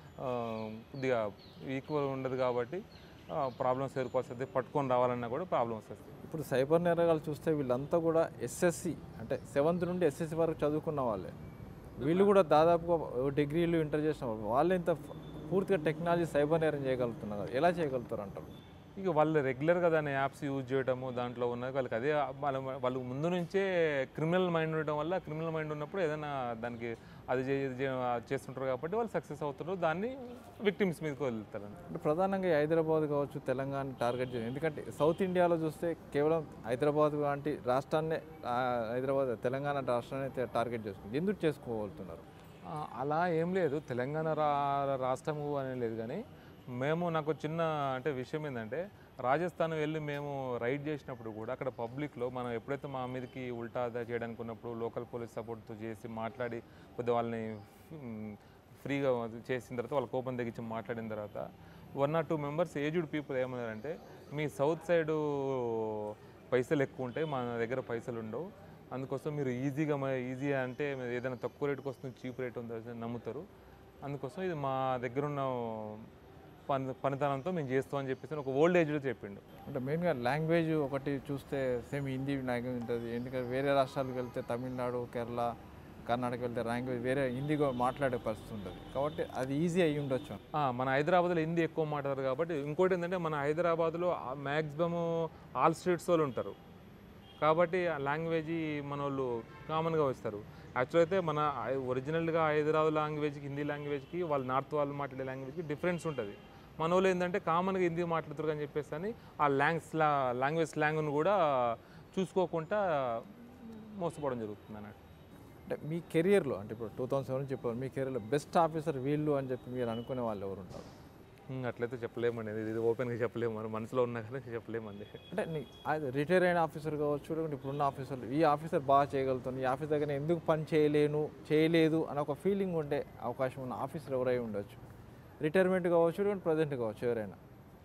కొద్దిగా ఈక్వల్ ఉండదు కాబట్టి ప్రాబ్లమ్స్ ఎదుర్కోవాల్సి పట్టుకొని రావాలన్నా కూడా ప్రాబ్లమ్స్ వస్తాయి ఇప్పుడు సైబర్ నేరగాలు చూస్తే వీళ్ళంతా కూడా ఎస్ఎస్సి అంటే సెవెంత్ నుండి ఎస్ఎస్సి వరకు చదువుకున్న వాళ్ళే వీళ్ళు కూడా దాదాపుగా ఓ డిగ్రీలు ఇంటర్ చేసిన వాళ్ళు వాళ్ళు ఇంత పూర్తిగా టెక్నాలజీ సైబర్ నేరం చేయగలుగుతున్నారు ఎలా చేయగలుగుతారు అంటారు ఇక వాళ్ళు రెగ్యులర్గా దాని యాప్స్ యూజ్ చేయడము దాంట్లో ఉన్నది వాళ్ళకి అదే వాళ్ళ వాళ్ళు ముందు నుంచే క్రిమినల్ మైండ్ ఉండడం వల్ల క్రిమినల్ మైండ్ ఉన్నప్పుడు ఏదైనా దానికి అది చే- ఇది చే- అది చేస్తుంటారు కాబట్టి వాళ్ళు సక్సెస్ అవుతారు దాన్ని విక్టిమ్స్ మీదకి వదులుతారు అంటే ప్రధానంగా ఈ హైదరాబాద్ కావచ్చు తెలంగాణ టార్గెట్ చేయాలి ఎందుకంటే సౌత్ ఇండియాలో చూస్తే కేవలం హైదరాబాద్ లాంటి రాష్ట్రాన్నే ఆ, హైదరాబాద్ తెలంగాణ రాష్ట్రాన్ని అయితే టార్గెట్ చేసుకుంది ఎందుకు చేసుకోగలుగుతున్నారు ఆ, అలా ఏం లేదు తెలంగాణ రా రాష్ట్రము అని లేదు కానీ మేము నాకు చిన్న అంటే విషయం ఏంటంటే రాజస్థాన్ వెళ్ళి మేము రైడ్ చేసినప్పుడు కూడా అక్కడ పబ్లిక్లో మనం ఎప్పుడైతే మా మీదకి ఉల్టా దా చేయడానికి ఉన్నప్పుడు లోకల్ పోలీస్ సపోర్ట్తో చేసి మాట్లాడి కొద్దిగా వాళ్ళని మ్, ఫ్రీగా చేసిన తర్వాత వాళ్ళ కోపం తెగించి మాట్లాడిన తర్వాత one or two members aged people ఏమన్నారంటే మీ సౌత్ సైడు పైసలు ఎక్కువ ఉంటాయి మా దగ్గర పైసలు ఉండవు అందుకోసం మీరు ఈజీగా ఈజీ అంటే మీరు ఏదైనా తక్కువ రేటుకి వస్తుంది చీప్ రేట్ ఉందని నమ్ముతారు అందుకోసం ఇది మా దగ్గర ఉన్న పని పనితనంతో మేము చేస్తామని చెప్పేసి ఒక ఓల్డ్ ఏజ్లో చెప్పిండు అంటే మెయిన్గా లాంగ్వేజ్ ఒకటి చూస్తే సేమ్ హిందీ లాంగ్వేజ్ ఉంటుంది ఎందుకంటే వేరే రాష్ట్రాలకు వెళ్తే తమిళనాడు కేరళ కర్ణాటక వెళ్తే లాంగ్వేజ్ వేరే హిందీ కూడా మాట్లాడే పరిస్థితి ఉంటుంది కాబట్టి అది ఈజీ అయ్యి ఉండొచ్చు ఆ, మన హైదరాబాద్లో హిందీ ఎక్కువ మాట్లాడతారు కాబట్టి ఇంకోటి ఏంటంటే మన హైదరాబాద్లో మ్యాక్సిమమ్ ఆల్ స్ట్రీట్స్ వాళ్ళు ఉంటారు కాబట్టి ఆ లాంగ్వేజ్ మన వాళ్ళు కామన్గా వస్తారు యాక్చువల్ అయితే మన ఒరిజినల్గా హైదరాబాద్ లాంగ్వేజ్కి హిందీ లాంగ్వేజ్కి వాళ్ళు నార్త్ వాళ్ళు మాట్లాడే లాంగ్వేజ్కి డిఫరెన్స్ ఉంటుంది మన వాళ్ళు ఏంటంటే కామన్గా హిందీ మాట్లాడుతారు అని చెప్పేసి అని ఆ లాంగ్ స్లా లాంగ్వేజ్ స్లాంగ్ను కూడా చూసుకోకుండా మోసపోవడం జరుగుతుంది అన్నట్టు అంటే మీ కెరియర్లో అంటే ఇప్పుడు టూ థౌసండ్ సెవెన్ చెప్పారు మీ కెరియర్లో బెస్ట్ ఆఫీసర్ వీళ్ళు అని చెప్పి మీరు అనుకునే వాళ్ళు ఎవరు ఉంటారు ఉమ్, అట్లయితే చెప్పలేమండి ఇది ఇది ఓపెన్గా చెప్పలేము మన మనసులో ఉన్నా కానీ చెప్పలేమండి అంటే నీ అది రిటైర్ అయిన ఆఫీసర్ కావచ్చు లేకుంటే ఇప్పుడున్న ఆఫీసర్లు ఈ ఆఫీసర్ బాగా చేయగలుగుతాను ఈ ఆఫీసర్ దగ్గర ఎందుకు పని చేయలేను చేయలేదు అని ఒక ఫీలింగ్ ఉండే అవకాశం ఉన్న ఆఫీసర్ ఎవరై ఉండొచ్చు రిటైర్మెంట్ కావచ్చు లేకుంటే ప్రజెంట్ కావచ్చు ఎవరైనా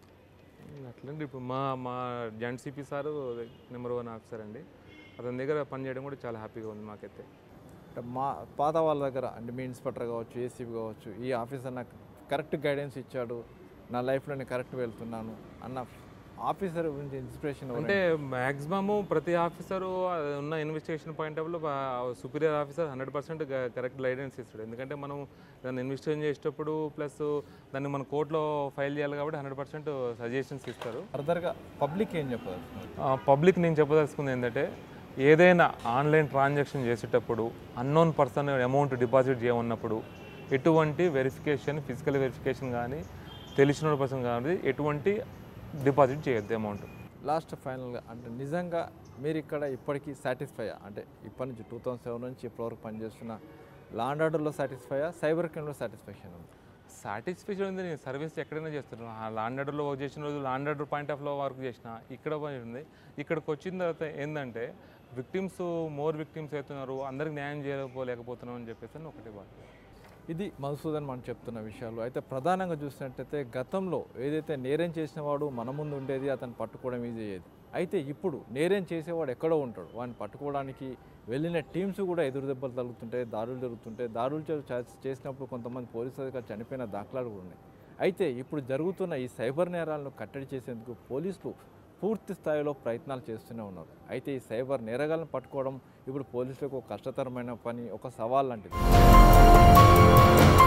అట్లండి ఇప్పుడు మా మా joint CP sir number one officer అండి అతని దగ్గర పని చేయడం కూడా చాలా హ్యాపీగా ఉంది మాకైతే అంటే మా పాత వాళ్ళ దగ్గర అంటే మీ ఇన్స్పెక్టర్ కావచ్చు ఏసీబీ కావచ్చు ఈ ఆఫీసర్ నాకు కరెక్ట్ గైడెన్స్ ఇచ్చాడు నా లైఫ్లో నేను కరెక్ట్ వెళ్తున్నాను అన్న ఆఫీసర్ గురించి ఇన్స్పిరేషన్ అంటే మ్యాక్సిమము ప్రతి ఆఫీసరు ఉన్న investigation point of superior officer hundred percent correct guidance ఇస్తాడు ఎందుకంటే మనం దాన్ని ఇన్వెస్టిగేషన్ చేసేటప్పుడు ప్లస్ దాన్ని మన కోర్టులో ఫైల్ చేయాలి కాబట్టి హండ్రెడ్ పర్సెంట్ సజెషన్స్ ఇస్తారు ఫర్దర్గా పబ్లిక్ ఏం చెప్పదు పబ్లిక్ నేను చెప్పదలుచుకుంది ఏంటంటే ఏదైనా ఆన్లైన్ ట్రాన్సాక్షన్ చేసేటప్పుడు అన్నోన్ పర్సన్ అమౌంట్ డిపాజిట్ చేయమన్నప్పుడు ఎటువంటి వెరిఫికేషన్ ఫిజికల్ వెరిఫికేషన్ కానీ తెలిసిన పర్సన్ కానీ ఎటువంటి డిపాజిట్ చేయొద్దు అమౌంట్ లాస్ట్ ఫైనల్గా అంటే నిజంగా మీరు ఇక్కడ ఇప్పటికీ సాటిస్ఫై అంటే ఇప్పటి నుంచి టూ థౌసండ్ సెవెన్ నుంచి ఇప్పటివరకు పనిచేస్తున్న లాండ్ ఆర్డర్లో సాటిస్ఫైయా సైబర్ క్రైమ్లో సాటిస్ఫాక్షన్ ఉంది సాటిస్ఫాక్షన్ ఉంది నేను సర్వీస్ ఎక్కడైనా చేస్తున్నాను ఆ లాండ్ ఆర్డర్లో వర్క్ చేసిన రోజు లాండ్ ఆర్డర్ పాయింట్ ఆఫ్ లో వర్క్ చేసిన ఇక్కడ పని ఉంది ఇక్కడికి వచ్చిన తర్వాత ఏంటంటే విక్టిమ్స్ మోర్ విక్టిమ్స్ అవుతున్నారు అందరికి న్యాయం చేయలేకపోతున్నాం అని చెప్పేసి అని ఒకటే బాధ ఇది మధుసూదన్ మనం చెప్తున్న విషయాలు అయితే ప్రధానంగా చూసినట్టయితే గతంలో ఏదైతే నేరం చేసిన వాడు మన ముందు ఉండేది అతను పట్టుకోవడం ఈజీ అయ్యేది అయితే ఇప్పుడు నేరం చేసేవాడు ఎక్కడో ఉంటాడు వాడిని పట్టుకోవడానికి వెళ్ళిన టీమ్స్ కూడా ఎదురు దెబ్బలు తగులుతుంటాయి దాడులు జరుగుతుంటాయి దాడులు చే- చే- చేసినప్పుడు కొంతమంది పోలీసు అధికారులు చనిపోయిన దాఖలాలు కూడా ఉన్నాయి అయితే ఇప్పుడు జరుగుతున్న ఈ సైబర్ నేరాలను కట్టడి చేసేందుకు పోలీసులు పూర్తి స్థాయిలో ప్రయత్నాలు చేస్తూనే ఉన్నారు అయితే ఈ సైబర్ నేరగాలను పట్టుకోవడం ఇప్పుడు పోలీసులకు ఒక కష్టతరమైన పని ఒక సవాల్ లాంటిది